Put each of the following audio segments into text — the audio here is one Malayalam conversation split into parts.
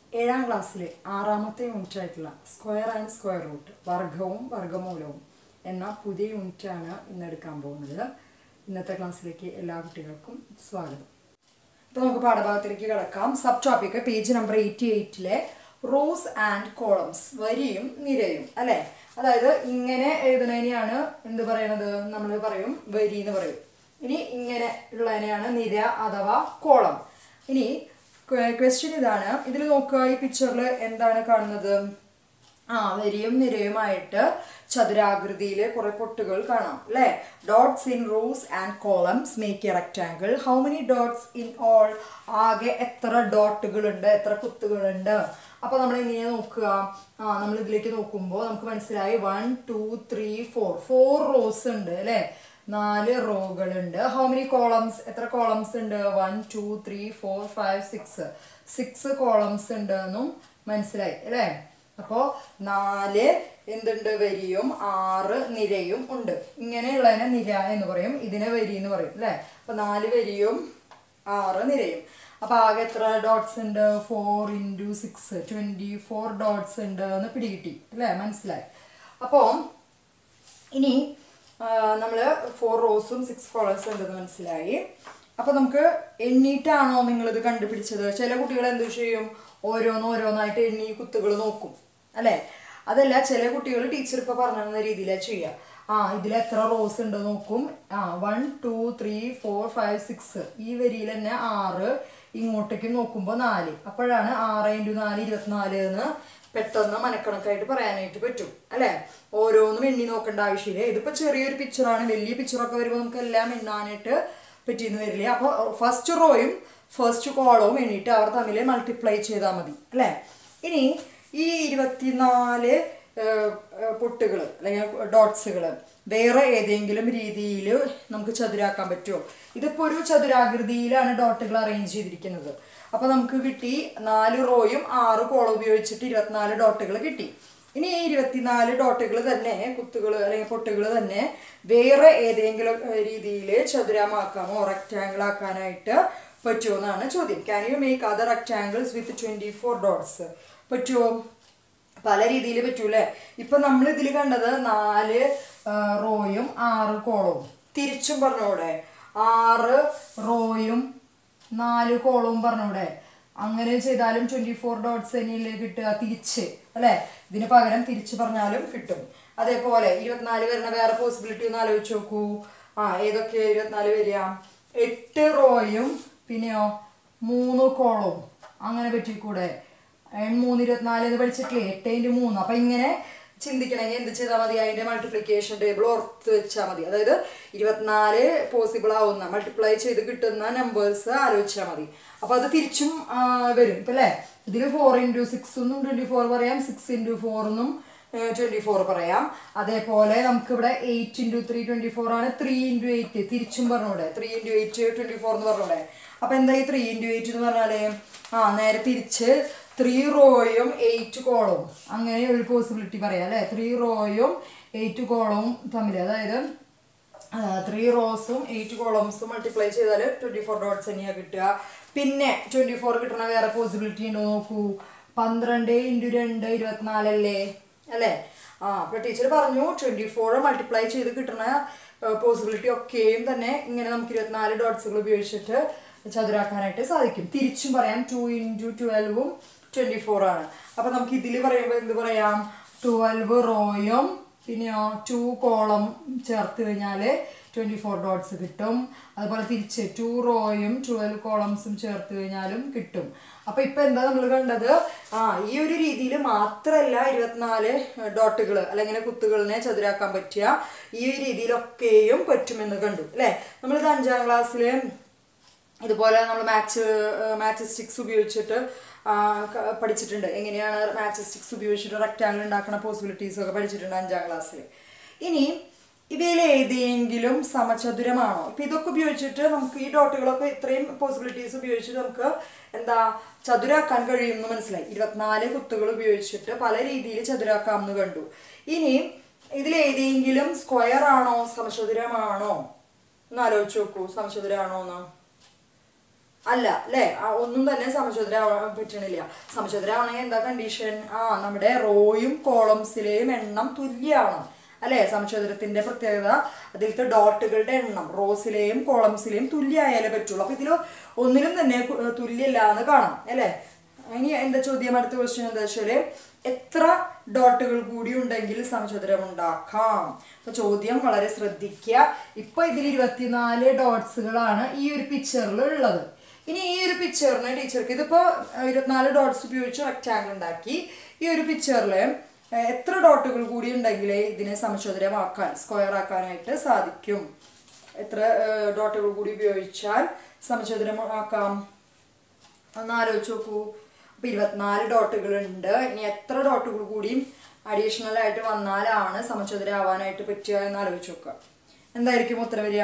ഏഴാം ക്ലാസ്സിലെ ആറാമത്തെ യൂണിറ്റ് ആയിട്ടുള്ള സ്ക്വയർ ആൻഡ് സ്ക്വയർ റൂട്ട് വർഗവും വർഗമൂലവും എന്ന പുതിയ യൂണിറ്റാണ് ഇന്ന് എടുക്കാൻ പോകുന്നത് ഇന്നത്തെ ക്ലാസ്സിലേക്ക് എല്ലാ കുട്ടികൾക്കും സ്വാഗതം അപ്പോൾ നമുക്ക് പാഠഭാഗത്തിലേക്ക് കിടക്കാം sub topic page number eighty എയ്റ്റിലെ റോസ് ആൻഡ് കോളംസ് വരിയും നിരയും അല്ലേ അതായത് ഇങ്ങനെ എഴുതുന്നതിനെയാണ് എന്ത് പറയണത് നമ്മൾ പറയും വരി എന്ന് പറയും ഇനി ഇങ്ങനെ ഉള്ളതിനെയാണ് നിര അഥവാ കോളം ഇനി ക്വസ്റ്റ്യൻ ഇതാണ് ഇതിൽ നോക്കുക ഈ പിക്ചറിൽ എന്താണ് കാണുന്നത് ആ വരിയും നിരയുമായിട്ട് ചതുരാകൃതിയിൽ കുറെ പൊട്ടുകൾ കാണാം അല്ലേ dots in rows and columns make a rectangle how many dots in all ആകെ എത്ര ഡോട്ടുകൾ ഉണ്ട് എത്ര കുത്തുകളുണ്ട് അപ്പൊ നമ്മൾ എങ്ങനെയാ നോക്കുക ആ നമ്മൾ ഇതിലേക്ക് നോക്കുമ്പോൾ നമുക്ക് മനസ്സിലായി one two three four four rows ഉണ്ട് അല്ലേ നാല് റോകളുണ്ട് ഹൗ മെനി കോളംസ് എത്ര കോളംസ് ഉണ്ട് one two three four five six six columns ഉണ്ട് എന്നും മനസ്സിലായി അല്ലേ അപ്പോൾ നാല് എന്തുണ്ട് വരിയും ആറ് നിരയും ഉണ്ട് ഇങ്ങനെയുള്ളതിനെ നിര എന്ന് പറയും ഇതിനെ വരി എന്ന് പറയും അല്ലേ അപ്പൊ നാല് വരിയും ആറ് നിരയും അപ്പൊ ആകെ എത്ര ഡോട്ട്സ് ഉണ്ട് four into six twenty four dots ഉണ്ട് എന്ന് പിടികിട്ടി അല്ലേ മനസ്സിലായി അപ്പോൾ ഇനി നമ്മൾ ഫോർ റോസും സിക്സ് കോളേഴ്സും ഉണ്ടെന്ന് മനസ്സിലായി അപ്പൊ നമുക്ക് എണ്ണീട്ടാണോ നിങ്ങൾ ഇത് കണ്ടുപിടിച്ചത് ചില കുട്ടികൾ എന്ത് ചെയ്യും ഓരോന്ന് ഓരോന്നായിട്ട് എണ്ണി കുത്തുകൾ നോക്കും അല്ലെ അതല്ല ചില കുട്ടികൾ ടീച്ചർ ഇപ്പൊ പറഞ്ഞ രീതിയിലാണ് ചെയ്യുക ആ ഇതിൽ എത്ര റോസ് ഉണ്ട് നോക്കും ആ one two three four five six ഈ വരിയിൽ തന്നെ ആറ് ഇങ്ങോട്ടേക്ക് നോക്കുമ്പോൾ നാല് അപ്പോഴാണ് ആറ് ഇൻറ്റു നാല് ഇരുപത്തിനാല് എന്ന് പെട്ടെന്ന് മനക്കണക്കായിട്ട് പറയാനായിട്ട് പറ്റും അല്ലെ ഓരോന്നും എണ്ണി നോക്കേണ്ട ആവശ്യമില്ല ഇതിപ്പോ ചെറിയൊരു പിക്ചറാണ് വലിയ പിക്ചറൊക്കെ വരുമ്പോൾ നമുക്ക് എല്ലാം എണ്ണാനായിട്ട് പറ്റിയെന്ന് വരില്ല അപ്പോൾ ഫസ്റ്റ് റോയും ഫസ്റ്റ് കോളവും എണ്ണിയിട്ട് അവർ തമ്മിൽ മൾട്ടിപ്ലൈ ചെയ്താൽ മതി അല്ലേ ഇനി ഈ ഇരുപത്തിനാല് പൊട്ടുകൾ അല്ലെങ്കിൽ ഡോട്ട്സുകൾ വേറെ ഏതെങ്കിലും രീതിയിൽ നമുക്ക് ചതുരാക്കാൻ പറ്റുമോ ഇതിപ്പോൾ ഒരു ചതുരാകൃതിയിലാണ് ഡോട്ടുകൾ അറേഞ്ച് ചെയ്തിരിക്കുന്നത് അപ്പോൾ നമുക്ക് കിട്ടി നാല് റോയും ആറ് കോളം ഉപയോഗിച്ചിട്ട് ഇരുപത്തിനാല് ഡോട്ടുകൾ കിട്ടി ഇനി ഈ ഇരുപത്തിനാല് ഡോട്ടുകൾ തന്നെ കുത്തുകൾ അല്ലെങ്കിൽ പൊട്ടുകൾ തന്നെ വേറെ ഏതെങ്കിലും രീതിയിൽ ചതുരമാക്കാമോ റെക്റ്റാങ്കിൾ ആക്കാനായിട്ട് പറ്റുമോ എന്നാണ് ചോദ്യം can you make other rectangles with twenty four dots പറ്റുമോ പല രീതിയിൽ പറ്റൂലേ ഇപ്പൊ നമ്മൾ ഇതിൽ കണ്ടത് നാല് റോയും ആറ് കോളവും തിരിച്ചും പറഞ്ഞൂടെ ആറ് റോയും നാല് കോളവും പറഞ്ഞൂടെ അങ്ങനെ ചെയ്താലും ട്വന്റി ഫോർ ഡോട്ട്സ് തന്നെയല്ലേ കിട്ടുക തിരിച്ച് അല്ലെ ഇതിന് പകരം തിരിച്ച് പറഞ്ഞാലും കിട്ടും അതേപോലെ ഇരുപത്തിനാല് വരുന്ന വേറെ പോസിബിലിറ്റി ഒന്ന് ആലോചിച്ച് നോക്കൂ ആ ഏതൊക്കെ ഇരുപത്തിനാല് വരിക എട്ട് റോയും പിന്നെയോ മൂന്ന് കോളവും അങ്ങനെ പറ്റിക്കൂടെ മൂന്ന് ഇരുപത്തിനാല് എന്ന് പഠിച്ചിട്ടില്ലേ എട്ട് ഇൻറ്റു മൂന്ന് അപ്പൊ ഇങ്ങനെ ചിന്തിക്കണമെങ്കിൽ എന്ത് ചെയ്താൽ മതി അതിന്റെ മൾട്ടിപ്ലിക്കേഷൻ ടേബിൾ ഓർത്ത് വെച്ചാൽ മതി അതായത് ഇരുപത്തിനാല് പോസിബിൾ ആവുന്ന മൾട്ടിപ്ലൈ ചെയ്ത് കിട്ടുന്ന നമ്പേഴ്സ് ആലോചിച്ചാൽ മതി അപ്പൊ അത് തിരിച്ചും വരും ഇപ്പൊ അല്ലേ ഇതിൽ ഫോർ ഇൻറ്റു സിക്സ് എന്നും ട്വന്റി ഫോർ പറയാം സിക്സ് ഇൻറ്റു ഫോർ എന്നും ട്വന്റി ഫോർ പറയാം അതേപോലെ നമുക്ക് ഇവിടെ eight into three twenty four ആണ് ത്രീ ഇൻറ്റു എയ്റ്റ് തിരിച്ചും പറഞ്ഞൂടെ three into eight twenty four എന്ന് പറഞ്ഞൂടെ അപ്പൊ എന്താ ഈ ത്രീ ഇൻറ്റു എയ്റ്റ് എന്ന് പറഞ്ഞാല് ആ നേരെ തിരിച്ച് ത്രീ റോയും എയ്റ്റ് കോളവും അങ്ങനെ ഒരു പോസിബിലിറ്റി പറയാം അല്ലേ ത്രീ റോയും എയ്റ്റ് കോളവും തമ്മിൽ അതായത് ത്രീ റോസും എയ്റ്റ് കോളംസും മൾട്ടിപ്ലൈ ചെയ്താൽ ട്വന്റി ഫോർ ഡോട്ട്സ് തന്നെയാണ് കിട്ടുക പിന്നെ ട്വന്റി ഫോർ കിട്ടണ വേറെ പോസിബിലിറ്റി ഉണ്ടോ നോക്കൂ പന്ത്രണ്ട് ഇൻറ്റു രണ്ട് ഇരുപത്തിനാലല്ലേ അല്ലേ ആ അപ്പൊ ടീച്ചർ പറഞ്ഞു ട്വന്റി ഫോർ മൾട്ടിപ്ലൈ ചെയ്ത് കിട്ടുന്ന പോസിബിലിറ്റി ഒക്കെയും തന്നെ ഇങ്ങനെ നമുക്ക് ഇരുപത്തിനാല് ഡോട്ട്സുകൾ ഉപയോഗിച്ചിട്ട് ചതുരാക്കാനായിട്ട് സാധിക്കും തിരിച്ചും പറയാം ടു ഇൻറ്റു ട്വൽവും ട്വന്റി ഫോർ ആണ് അപ്പൊ നമുക്ക് ഇതിൽ പറയുമ്പോൾ എന്ത് പറയാം ട്വൽവ് റോയും പിന്നെയോ ടു കോളം ചേർത്ത് കഴിഞ്ഞാൽ ട്വന്റി ഫോർ ഡോട്ട്സ് കിട്ടും അതുപോലെ തിരിച്ച് ടു റോയും ട്വൽവ് കോളംസും ചേർത്ത് കഴിഞ്ഞാലും കിട്ടും അപ്പൊ ഇപ്പൊ എന്താ നമ്മൾ കണ്ടത് ആ ഈ ഒരു രീതിയിൽ മാത്രമല്ല ഇരുപത്തിനാല് ഡോട്ടുകൾ അല്ലെങ്കിൽ കുത്തുകളിനെ ചതുരാക്കാൻ പറ്റിയ ഈ ഒരു രീതിയിലൊക്കെയും പറ്റുമെന്ന് കണ്ടു അല്ലേ നമ്മളിത് അഞ്ചാം ക്ലാസ്സില് ഇതുപോലെ നമ്മൾ മാച്ച് മാച്ച് സ്റ്റിക്സ് ഉപയോഗിച്ചിട്ട് പഠിച്ചിട്ടുണ്ട് എങ്ങനെയാണ് മാച്ച് സ്റ്റിക്സ് ഉപയോഗിച്ചിട്ട് റെക്റ്റാങ്കിൾ ഉണ്ടാക്കുന്ന പോസിബിലിറ്റീസ് ഒക്കെ പഠിച്ചിട്ടുണ്ട് അഞ്ചാം ക്ലാസ്സിൽ ഇനി ഇവയിൽ ഏതെങ്കിലും സമചതുരമാണോ ഇപ്പൊ ഇതൊക്കെ ഉപയോഗിച്ചിട്ട് നമുക്ക് ഈ ഡോട്ടുകളൊക്കെ ഇത്രയും പോസിബിലിറ്റീസ് ഉപയോഗിച്ചിട്ട് നമുക്ക് എന്താ ചതുരാക്കാൻ കഴിയുമെന്ന് മനസ്സിലായി ഇരുപത്തിനാല് കുത്തുകൾ ഉപയോഗിച്ചിട്ട് പല രീതിയിൽ ചതുരാക്കാമെന്ന് കണ്ടു ഇനി ഇതിൽ ഏതെങ്കിലും സ്ക്വയർ ആണോ സമചതുരമാണോ ഒന്ന് ആലോചിച്ച് നോക്കൂ സമചതുരമാണോ എന്ന് അല്ല അല്ലേ ആ, ഒന്നും തന്നെ സമചതുരാവാൻ പറ്റണില്ല സമചതുരാവണമെങ്കിൽ എന്താ കണ്ടീഷൻ ആ നമ്മുടെ റോയും കോളംസിലെയും എണ്ണം തുല്യമാണ് അല്ലേ സമചതുരത്തിന്റെ പ്രത്യേകത അതിലത്തെ ഡോട്ടുകളുടെ എണ്ണം റോസിലെയും കോളംസിലെയും തുല്യമായാലേ പറ്റുള്ളൂ അപ്പൊ ഇതിൽ ഒന്നിലും തന്നെ കു- തുല്യമില്ല എന്ന് കാണാം അല്ലേ ഇനി എന്താ ചോദ്യം അടുത്ത ക്വസ്റ്റ്യൻ എന്താ വെച്ചാല് എത്ര ഡോട്ടുകൾ കൂടി ഉണ്ടെങ്കിൽ സമചതുരം ഉണ്ടാക്കാം അപ്പൊ ചോദ്യം വളരെ ശ്രദ്ധിക്കുക ഇപ്പൊ ഇതിൽ ഇരുപത്തിനാല് ഡോട്ട്സുകളാണ് ഈ ഒരു പിക്ചറിൽ ഉള്ളത് ഇനി ഈ ഒരു പിക്ചറിന് ടീച്ചർക്ക് ഇതിപ്പോ ഏഹ്, ഇരുപത്തിനാല് ഡോട്ട്സ് ഉപയോഗിച്ച് റെക്റ്റാങ്കിൾ ഉണ്ടാക്കി ഈ ഒരു പിക്ചറിൽ എത്ര ഡോട്ടുകൾ കൂടി ഉണ്ടെങ്കിൽ ഇതിനെ സമചതുരമാക്കാൻ സ്ക്വയർ ആക്കാനായിട്ട് സാധിക്കും എത്ര ഏഹ്, ഡോട്ടുകൾ കൂടി ഉപയോഗിച്ചാൽ സമചതുരമാക്കാം ഒന്ന് ആലോചിച്ച് നോക്കൂ അപ്പൊ ഇരുപത്തിനാല് ഡോട്ടുകൾ ഉണ്ട് ഇനി എത്ര ഡോട്ടുകൾ കൂടിയും അഡീഷണൽ ആയിട്ട് വന്നാലാണ് സമചതുരാവാനായിട്ട് പറ്റുക എന്ന് ആലോചിച്ച് നോക്കുക എന്തായിരിക്കും ഉത്തരം വരിക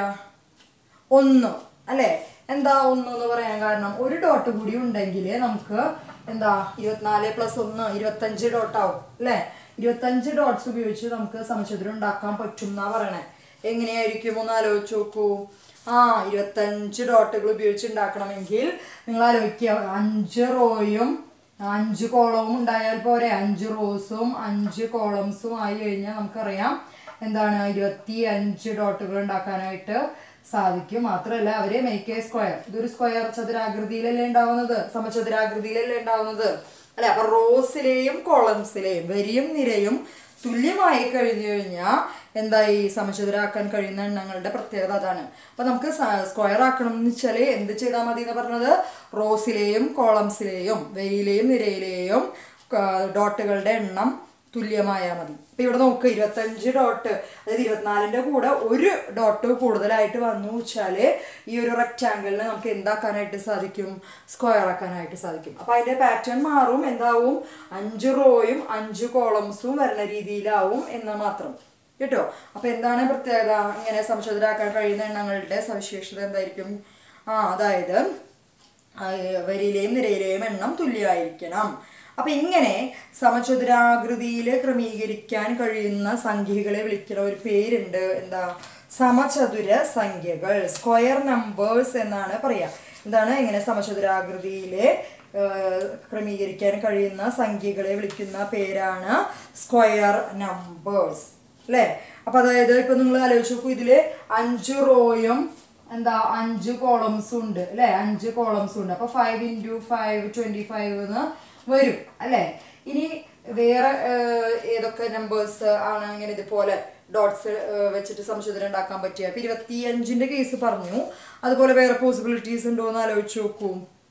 ഒന്ന് അല്ലേ എന്താ ഒന്ന് എന്ന് പറയാൻ കാരണം ഒരു ഡോട്ട് കൂടി ഉണ്ടെങ്കിൽ നമുക്ക് എന്താ ഇരുപത്തിനാല് പ്ലസ് ഒന്ന് ഇരുപത്തഞ്ച് ഡോട്ട് ആവും അല്ലേ ഇരുപത്തഞ്ച് ഡോട്ട്സ് ഉപയോഗിച്ച് നമുക്ക് സമചതുരം ഉണ്ടാക്കാൻ പറ്റും എന്നാ പറയണേ എങ്ങനെയായിരിക്കും ഒന്ന് ആലോചിച്ച് നോക്കൂ ആ ഇരുപത്തഞ്ച് ഡോട്ടുകൾ ഉപയോഗിച്ച് ഉണ്ടാക്കണമെങ്കിൽ നിങ്ങൾ ആലോചിക്കുക അഞ്ച് റോയും അഞ്ച് കോളവും ഉണ്ടായാൽ പോരെ അഞ്ച് റോസും അഞ്ച് കോളംസും ആയി കഴിഞ്ഞാൽ നമുക്കറിയാം എന്താണ് ഇരുപത്തി അഞ്ച് ഡോട്ടുകൾ ഉണ്ടാക്കാനായിട്ട് സാധിക്കും മാത്രമല്ല അവരെ മേക്ക് എ സ്ക്വയർ ഇതൊരു സ്ക്വയർ ചതുരാകൃതിയിലല്ലേ ഉണ്ടാവുന്നത് സമചതുരാകൃതിയിലല്ലേ ഉണ്ടാവുന്നത് അല്ലെ അപ്പൊ റോസിലെയും കോളംസിലെയും വരിയും നിരയും തുല്യമായി കഴിഞ്ഞു കഴിഞ്ഞാൽ എന്തായി സമചതുരാക്കാൻ കഴിയുന്ന എണ്ണങ്ങളുടെ പ്രത്യേകത അതാണ് അപ്പൊ നമുക്ക് സ്ക്വയർ ആക്കണം എന്ന് വെച്ചാൽ എന്ത് ചെയ്താൽ മതി എന്ന് പറഞ്ഞത് റോസിലെയും കോളംസിലെയും വരിയിലെയും നിരയിലെയും ക- ഡോട്ടുകളുടെ എണ്ണം തുല്യമായാൽ മതി ഇപ്പൊ ഇവിടെ നോക്കുക ഇരുപത്തഞ്ച് ഡോട്ട് അതായത് ഇരുപത്തിനാലിന്റെ കൂടെ ഒരു ഡോട്ട് കൂടുതലായിട്ട് വന്നു വെച്ചാല് ഈ ഒരു റെക്റ്റാങ്കിളിന് നമുക്ക് എന്താക്കാനായിട്ട് സാധിക്കും സ്ക്വയർ ആക്കാനായിട്ട് സാധിക്കും അപ്പൊ അതിന്റെ പാറ്റേൺ മാറും എന്താവും അഞ്ച് റോയും അഞ്ച് കോളംസും വരുന്ന രീതിയിലാവും എന്ന് മാത്രം കേട്ടോ അപ്പൊ എന്താണ് പ്രത്യേകത ഇങ്ങനെ സംശോധനാക്കാൻ കഴിയുന്ന എണ്ണങ്ങളുടെ സവിശേഷത എന്തായിരിക്കും ആ അതായത് ആ, വരിയിലെയും നിരയിലെയും എണ്ണം തുല്യമായിരിക്കണം അപ്പൊ ഇങ്ങനെ സമചതുരാകൃതിയിൽ ക്രമീകരിക്കാൻ കഴിയുന്ന സംഖ്യകളെ വിളിക്കുന്ന ഒരു പേരുണ്ട് എന്താ സമചതുര സംഖ്യകൾ സ്ക്വയർ നമ്പേഴ്സ് എന്നാണ് പറയാ എന്താണ് ഇങ്ങനെ സമചതുരാകൃതിയിലെ ഏഹ്, ക്രമീകരിക്കാൻ കഴിയുന്ന സംഖ്യകളെ വിളിക്കുന്ന പേരാണ് സ്ക്വയർ നമ്പേഴ്സ് അല്ലേ അപ്പൊ അതായത് ഇപ്പൊ നിങ്ങൾ ആലോചിച്ച് നോക്കൂ ഇതില് അഞ്ച് റോയും എന്താ അഞ്ച് കോളംസും ഉണ്ട് അല്ലെ അഞ്ച് കോളംസും ഉണ്ട് അപ്പൊ five into five twenty five എന്ന് വരും അല്ലെ ഇനി വേറെ ഏഹ്, ഏതൊക്കെ നമ്പേഴ്സ് ആണ് ഇങ്ങനെ ഇതുപോലെ ഡോട്ട്സ് വെച്ചിട്ട് സംശോധന ഉണ്ടാക്കാൻ പറ്റിയ ഇപ്പൊ ഇരുപത്തി അഞ്ചിന്റെ കേസ് പറഞ്ഞു അതുപോലെ വേറെ പോസിബിലിറ്റീസ് ഉണ്ടോ എന്ന് ആലോചിച്ച് നോക്കൂ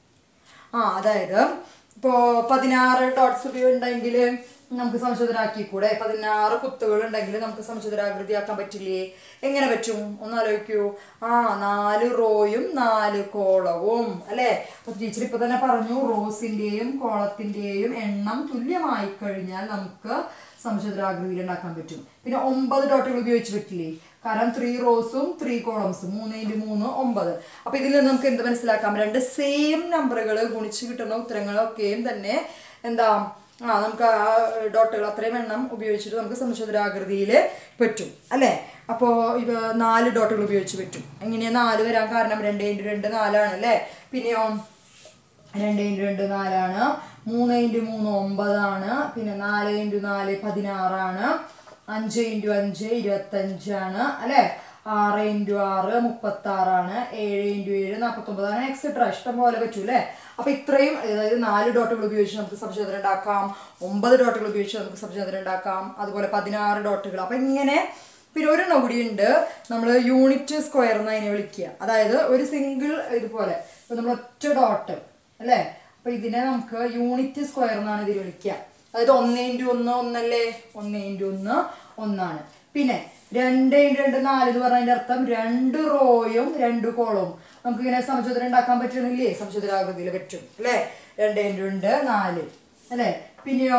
ആ അതായത് ഇപ്പോ പതിനാറ് ഡോട്ട്സ് ഉണ്ടെങ്കിൽ നമുക്ക് സംശോധനാക്കി കൂടെ പതിനാറ് കുത്തുകൾ ഉണ്ടെങ്കിൽ നമുക്ക് സംശോധനാകൃതിയാക്കാൻ പറ്റില്ലേ എങ്ങനെ പറ്റും ഒന്ന് ആലോചിക്കൂ ആ നാല് റോയും നാല് കോളവും അല്ലെ അപ്പൊ ടീച്ചർ ഇപ്പൊ തന്നെ പറഞ്ഞു റോസിന്റെയും കോളത്തിന്റെയും എണ്ണം തുല്യമായി കഴിഞ്ഞാൽ നമുക്ക് സംശോധനാകൃതിയിൽ ഉണ്ടാക്കാൻ പറ്റും പിന്നെ ഒമ്പത് ഡോട്ടുകൾ ഉപയോഗിച്ച് പറ്റില്ലേ കാരണം ത്രീ റോസും ത്രീ കോളംസും മൂന്ന് ഇൻറ്റു മൂന്ന് ഒമ്പത് അപ്പൊ ഇതിൽ നിന്ന് നമുക്ക് എന്ത് മനസ്സിലാക്കാം രണ്ട് സെയിം നമ്പറുകൾ ഗുണിച്ച് കിട്ടുന്ന ഉത്തരങ്ങളൊക്കെയും തന്നെ എന്താ ആ നമുക്ക് ആ ഡോട്ടുകൾ അത്രയും എണ്ണം ഉപയോഗിച്ചിട്ട് നമുക്ക് സംശോധനാകൃതിയിൽ പറ്റും അല്ലേ അപ്പോൾ ഇത് നാല് ഡോട്ടുകൾ ഉപയോഗിച്ച് പറ്റും എങ്ങനെയാ നാല് വരാൻ കാരണം രണ്ട് ഇൻറ്റു രണ്ട് നാലാണ് അല്ലേ പിന്നെയോ രണ്ട് ഇൻറ്റു രണ്ട് നാലാണ് മൂന്ന് ഇൻറ്റു മൂന്ന് ഒമ്പതാണ് പിന്നെ നാല് ഇൻറ്റു നാല് പതിനാറാണ് അഞ്ച് ഇൻറ്റു അഞ്ച് ഇരുപത്തഞ്ചാണ് അല്ലേ ആറ് ഇൻറ്റു ആറ് മുപ്പത്തി ആറാണ് ഏഴ് ഇൻറ്റു ഏഴ് നാൽപ്പത്തൊമ്പത് അങ്ങനെ എക്സെട്ര ഇഷ്ടം പോലെ പറ്റൂ അല്ലേ അപ്പൊ ഇത്രയും അതായത് നാല് ഡോട്ടുകൾ ഉപയോഗിച്ച് നമുക്ക് സംശോധന ഉണ്ടാക്കാം ഒമ്പത് ഡോട്ടുകൾ ഉപയോഗിച്ച് നമുക്ക് സംശോധന ഉണ്ടാക്കാം അതുപോലെ പതിനാറ് ഡോട്ടുകൾ അപ്പൊ ഇങ്ങനെ പിന്നെ ഒരെണ്ണം കൂടി ഉണ്ട് നമ്മൾ യൂണിറ്റ് സ്ക്വയർ എന്ന് അതിനെ വിളിക്കുക അതായത് ഒരു സിംഗിൾ ഇതുപോലെ ഇപ്പൊ നമ്മൾ ഒറ്റ ഡോട്ട് അല്ലേ അപ്പൊ ഇതിനെ നമുക്ക് യൂണിറ്റ് സ്ക്വയർ എന്നാണ് ഇതിൽ വിളിക്കുക അതായത് ഒന്ന് ഇൻറ്റു ഒന്ന് ഒന്നല്ലേ ഒന്ന് ഇൻറ്റു ഒന്ന് ഒന്നാണ് പിന്നെ രണ്ട് ഇൻറ്റു രണ്ട് നാല് എന്ന് പറഞ്ഞതിന്റെ അർത്ഥം രണ്ട് റോയും രണ്ട് കോളവും നമുക്ക് ഇങ്ങനെ സമചതുരം ഉണ്ടാക്കാൻ പറ്റണില്ലേ സമചതുരാകൃതിയിൽ പറ്റും അല്ലേ രണ്ട് ഇൻറ്റു രണ്ട് നാല് അല്ലേ പിന്നെയോ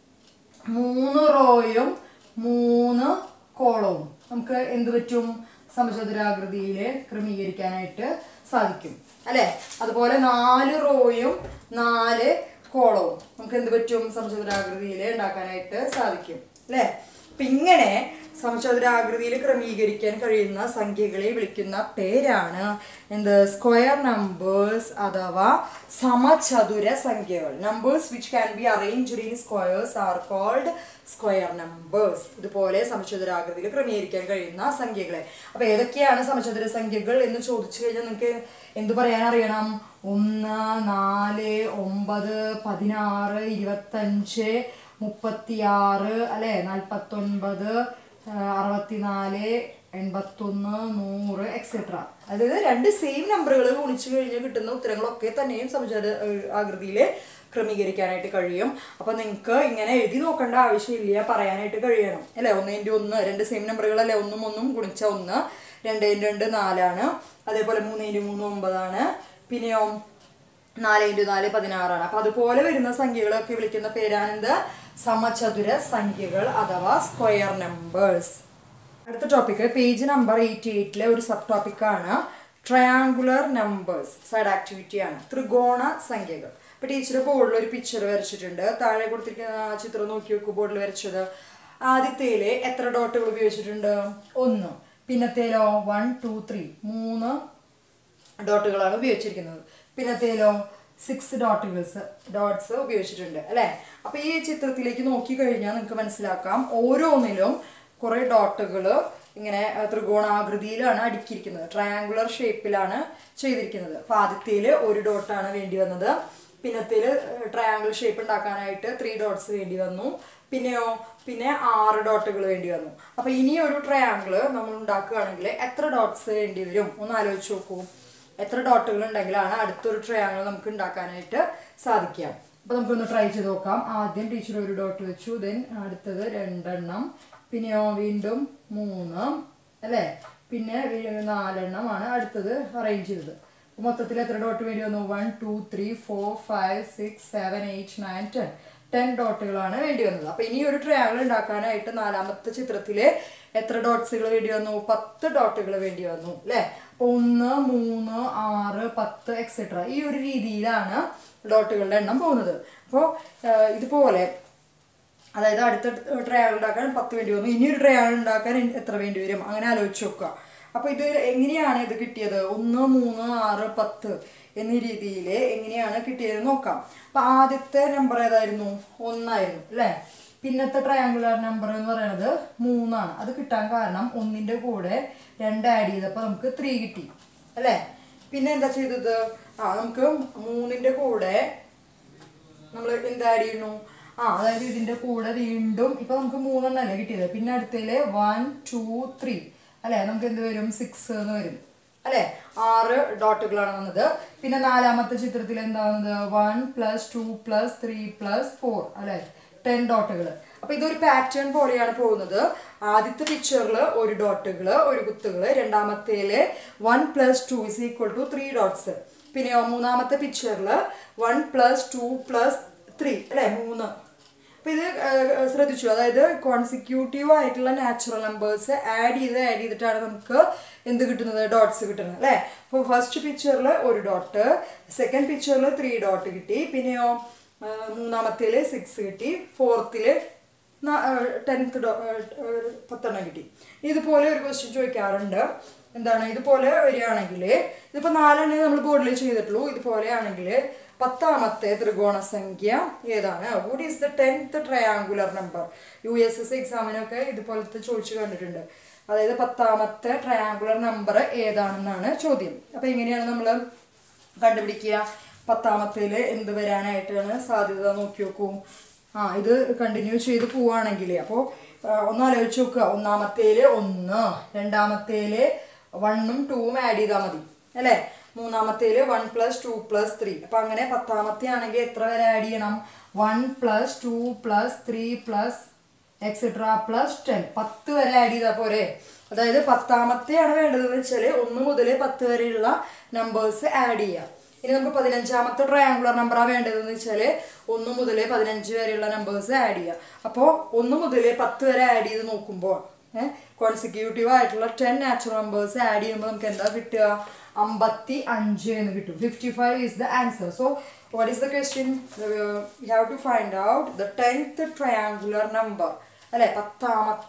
മൂന്ന് റോയും മൂന്ന് കോളവും നമുക്ക് എന്ത് പറ്റും സമചതുരാകൃതിയിൽ ക്രമീകരിക്കാനായിട്ട് സാധിക്കും അല്ലെ അതുപോലെ നാല് റോയും നാല് കോളവും നമുക്ക് എന്ത് പറ്റും സമചതുരാകൃതിയിൽ ഉണ്ടാക്കാനായിട്ട് സാധിക്കും അല്ലെ അപ്പൊ ഇങ്ങനെ സമചതുരാകൃതിയിൽ ക്രമീകരിക്കാൻ കഴിയുന്ന സംഖ്യകളെ വിളിക്കുന്ന പേരാണ് എന്ത് സ്ക്വയർ നമ്പേഴ്സ് അഥവാ സമചതുര സംഖ്യകൾ numbers which can be arranged in squares are called square numbers ഇതുപോലെ സമചതുരാകൃതിയിൽ ക്രമീകരിക്കാൻ കഴിയുന്ന സംഖ്യകളെ അപ്പൊ ഏതൊക്കെയാണ് സമചതുര സംഖ്യകൾ എന്ന് ചോദിച്ചു കഴിഞ്ഞാൽ നിങ്ങൾക്ക് എന്ത് പറയാൻ അറിയണം ഒന്ന് നാല് ഒമ്പത് പതിനാറ് ഇരുപത്തഞ്ച് മുപ്പത്തിയാറ് അല്ലെ നാൽപ്പത്തൊൻപത് അറുപത്തിനാല് എൺപത്തൊന്ന് നൂറ് എക്സെട്ര അതായത് രണ്ട് സെയിം നമ്പറുകൾ ഗുണിച്ചു കഴിഞ്ഞാൽ കിട്ടുന്ന ഉത്തരങ്ങളൊക്കെ തന്നെയും സമചതുര ആകൃതിയിൽ ക്രമീകരിക്കാനായിട്ട് കഴിയും അപ്പൊ നിങ്ങൾക്ക് ഇങ്ങനെ എഴുതി നോക്കേണ്ട ആവശ്യമില്ല പറയാനായിട്ട് കഴിയണം അല്ലെ ഒന്ന് ഇൻറ്റു ഒന്ന് രണ്ട് സെയിം നമ്പറുകളല്ലേ ഒന്നും ഒന്നും ഗുണിച്ച ഒന്ന് രണ്ട് ഇൻറ്റു രണ്ട് നാലാണ് അതേപോലെ മൂന്ന് ഇൻറ്റു മൂന്ന് ഒമ്പതാണ് പിന്നെയോ നാല് ഇൻറ്റു നാല് പതിനാറാണ് അപ്പൊ അതുപോലെ വരുന്ന സംഖ്യകളൊക്കെ വിളിക്കുന്ന പേരാണെന്ത് സമചതുര സംഖ്യകൾ അഥവാ സ്ക്വയർ നമ്പേഴ്സ് അടുത്ത ടോപ്പിക് പേജ് നമ്പർ എയ്റ്റി എയ്റ്റിലെ ഒരു സബ് ടോപ്പിക്കാണ് ട്രയാങ്കുലർ നമ്പേഴ്സ് സൈഡ് ആക്ടിവിറ്റി ആണ് ത്രികോണ സംഖ്യകൾ ഇപ്പൊ ടീച്ചർ ബോർഡിൽ ഒരു പിക്ചർ വരച്ചിട്ടുണ്ട് താഴെ കൊടുത്തിരിക്കുന്ന ആ ചിത്രം നോക്കി നോക്കൂ ബോർഡിൽ വരച്ചത് ആദ്യത്തേല് എത്ര ഡോട്ടുകൾ ഉപയോഗിച്ചിട്ടുണ്ട് ഒന്ന് പിന്നത്തേലോ വൺ ടു ത്രീ മൂന്ന് ഡോട്ടുകളാണ് ഉപയോഗിച്ചിരിക്കുന്നത് പിന്നത്തേലോ സിക്സ് ഡോട്ടുകൾസ് ഡോട്ട്സ് ഉപയോഗിച്ചിട്ടുണ്ട് അല്ലെ അപ്പൊ ഈ ചിത്രത്തിലേക്ക് നോക്കി കഴിഞ്ഞാൽ നിങ്ങൾക്ക് മനസ്സിലാക്കാം ഓരോന്നിലും കുറെ ഡോട്ടുകൾ ഇങ്ങനെ അഹ്, ത്രികോണാകൃതിയിലാണ് അടുക്കിയിരിക്കുന്നത് ട്രയാങ്കുലർ ഷേപ്പിലാണ് ചെയ്തിരിക്കുന്നത് അപ്പൊ ആദ്യത്തേല് ഒരു ഡോട്ടാണ് വേണ്ടി വന്നത് പിന്നത്തേല് ട്രയാങ്കിൾ ഷേപ്പ് ഉണ്ടാക്കാനായിട്ട് ത്രീ ഡോട്ട്സ് വേണ്ടി വന്നു പിന്നെയോ പിന്നെ ആറ് ഡോട്ടുകൾ വേണ്ടി വന്നു അപ്പൊ ഇനി ഒരു ട്രയാങ്കിൾ നമ്മൾ ഉണ്ടാക്കുകയാണെങ്കിൽ എത്ര ഡോട്ട്സ് വേണ്ടി വരും ഒന്ന് ആലോചിച്ച് നോക്കൂ എത്ര ഡോട്ടുകൾ ഉണ്ടെങ്കിലാണ് അടുത്തൊരു ട്രയാങ്കിൾ നമുക്ക് ഉണ്ടാക്കാനായിട്ട് സാധിക്കുക അപ്പൊ നമുക്കൊന്ന് ട്രൈ ചെയ്ത് നോക്കാം ആദ്യം ടീച്ചർ ഒരു ഡോട്ട് വെച്ചു ദെൻ അടുത്തത് രണ്ടെണ്ണം പിന്നെയോ വീണ്ടും മൂന്ന് അല്ലേ പിന്നെ വീ- നാലെണ്ണമാണ് അടുത്തത് അറേഞ്ച് ചെയ്തത് അപ്പൊ മൊത്തത്തിൽ എത്ര ഡോട്ട് വേണ്ടി വന്നു one two three four five six seven eight nine ten ten ഡോട്ടുകളാണ് വേണ്ടി വന്നത് അപ്പൊ ഇനി ഒരു ട്രയാങ്കിൾ ഉണ്ടാക്കാനായിട്ട് നാലാമത്തെ ചിത്രത്തില് എത്ര ഡോട്ട്സുകൾ വേണ്ടി വന്നു പത്ത് ഡോട്ടുകൾ വേണ്ടി വന്നു അല്ലെ ഒന്ന് മൂന്ന് ആറ് പത്ത് എക്സെട്ര ഈ ഒരു രീതിയിലാണ് ഡോട്ടുകളുടെ എണ്ണം പോകുന്നത് അപ്പോൾ ഇതുപോലെ അതായത് അടുത്ത ട്രയാൾ ഉണ്ടാക്കാൻ പത്ത് വേണ്ടി വന്നു ഇനി ഒരു ട്രയാൾ ഉണ്ടാക്കാൻ ഇനി എത്ര വേണ്ടി വരും അങ്ങനെ ആലോചിച്ച് നോക്കുക അപ്പൊ ഇത് എങ്ങനെയാണ് ഇത് കിട്ടിയത് ഒന്ന് മൂന്ന് ആറ് പത്ത് എന്നീ രീതിയിൽ എങ്ങനെയാണ് കിട്ടിയത് നോക്കാം അപ്പൊ ആദ്യത്തെ നമ്പർ ഏതായിരുന്നു ഒന്നായിരുന്നു അല്ലേ പിന്നത്തെ ട്രയാങ്കുലർ നമ്പർ എന്ന് പറയുന്നത് മൂന്നാണ് അത് കിട്ടാൻ കാരണം ഒന്നിന്റെ കൂടെ രണ്ട് ആഡ് ചെയ്തപ്പോൾ നമുക്ക് ത്രീ കിട്ടി അല്ലേ പിന്നെ എന്താ ചെയ്തത് ആ നമുക്ക് മൂന്നിന്റെ കൂടെ നമ്മൾ എന്ത് ആഡ് ചെയ്യുന്നു ആ അതായത് ഇതിന്റെ കൂടെ വീണ്ടും ഇപ്പൊ നമുക്ക് മൂന്നെണ്ണം അല്ലേ കിട്ടിയത് പിന്നെ അടുത്തതില് വൺ ടു ത്രീ അല്ലെ നമുക്ക് എന്ത് വരും സിക്സ് എന്ന് വരും അല്ലെ ആറ് ഡോട്ടുകളാണ് വന്നത് പിന്നെ നാലാമത്തെ ചിത്രത്തിൽ എന്താ വന്നത് one plus two plus three plus four അല്ലെ ടെൻ ഡോട്ടുകൾ അപ്പൊ ഇതൊരു പാറ്റേൺ പോലെയാണ് പോകുന്നത് ആദ്യത്തെ പിക്ചറിൽ ഒരു ഡോട്ടുകൾ ഒരു കുത്തുകള് രണ്ടാമത്തേല് one plus two is equal to three dots പിന്നെയോ മൂന്നാമത്തെ പിക്ചറിൽ one plus two plus three അല്ലെ മൂന്ന് അപ്പൊ ഇത് ഏഹ്, ശ്രദ്ധിച്ചു അതായത് കോൺസിക്യൂട്ടീവ് ആയിട്ടുള്ള നാച്ചുറൽ നമ്പേഴ്സ് ആഡ് ചെയ്ത് ആഡ് ചെയ്തിട്ടാണ് നമുക്ക് എന്ത് കിട്ടുന്നത് ഡോട്ട്സ് കിട്ടുന്നത് അല്ലെ അപ്പോൾ ഫസ്റ്റ് പിക്ചറിൽ ഒരു ഡോട്ട് സെക്കൻഡ് പിക്ചറിൽ ത്രീ ഡോട്ട് കിട്ടി പിന്നെയോ ഏഹ്, മൂന്നാമത്തേല് സിക്സ് കിട്ടി ഫോർത്തില് ടെൻത്ത് പത്തെണ്ണം കിട്ടി ഇതുപോലെ ഒരു ക്വസ്റ്റ്യൻ ചോദിക്കാറുണ്ട് എന്താണ് ഇതുപോലെ വരികയാണെങ്കിൽ ഇതിപ്പോൾ നാലെണ്ണേ നമ്മൾ ബോർഡിൽ ചെയ്തിട്ടുള്ളൂ ഇതുപോലെ ആണെങ്കിൽ പത്താമത്തെ ത്രികോണ സംഖ്യ ഏതാണ് what is the tenth triangular number U S S എക്സാമിനൊക്കെ ഇതുപോലത്തെ ചോദിച്ചു കണ്ടിട്ടുണ്ട് അതായത് പത്താമത്തെ ട്രയാങ്കുലർ നമ്പർ ഏതാണെന്നാണ് ചോദ്യം അപ്പോൾ എങ്ങനെയാണ് നമ്മൾ കണ്ടുപിടിക്കുക പത്താമത്തേൽ എന്ത് വരാനായിട്ടാണ് സാധ്യത നോക്കി നോക്കൂ ആ ഇത് കണ്ടിന്യൂ ചെയ്ത് പോവുകയാണെങ്കിൽ അപ്പോൾ ഒന്ന് ആലോചിച്ച് നോക്കുക ഒന്നാമത്തേല് ഒന്ന് രണ്ടാമത്തേല് വണ്ണും ടൂവും ആഡ് ചെയ്താൽ മതി അല്ലേ മൂന്നാമത്തേല് one plus two plus three അപ്പൊ അങ്ങനെ പത്താമത്തെ ആണെങ്കിൽ എത്ര വരെ ആഡ് ചെയ്യണം one plus two plus three plus etcetera plus ten പത്ത് വരെ ആഡ് ചെയ്താൽ പോരെ അതായത് പത്താമത്തെയാണ് വേണ്ടതെന്ന് വെച്ചാൽ ഒന്ന് മുതൽ പത്ത് വരെയുള്ള നമ്പേഴ്സ് ആഡ് ചെയ്യാം ഇനി നമുക്ക് പതിനഞ്ചാമത്തെ ട്രയാങ്കുലർ നമ്പറാണ് വേണ്ടതെന്ന് വെച്ചാൽ ഒന്ന് മുതൽ പതിനഞ്ച് വരെയുള്ള നമ്പേഴ്സ് ആഡ് ചെയ്യാം അപ്പോൾ ഒന്ന് മുതൽ പത്ത് വരെ ആഡ് ചെയ്ത് നോക്കുമ്പോൾ കോൺസിക്യൂട്ടീവ് ആയിട്ടുള്ള ടെൻ നാച്ചുറൽ നമ്പേഴ്സ് ആഡ് ചെയ്യുമ്പോൾ നമുക്ക് എന്താ കിട്ടുക അമ്പത്തി അഞ്ച് എന്ന് കിട്ടും fifty five is the answer so what is the question you have to find out the tenth triangular number അല്ലെ പത്താമത്തെ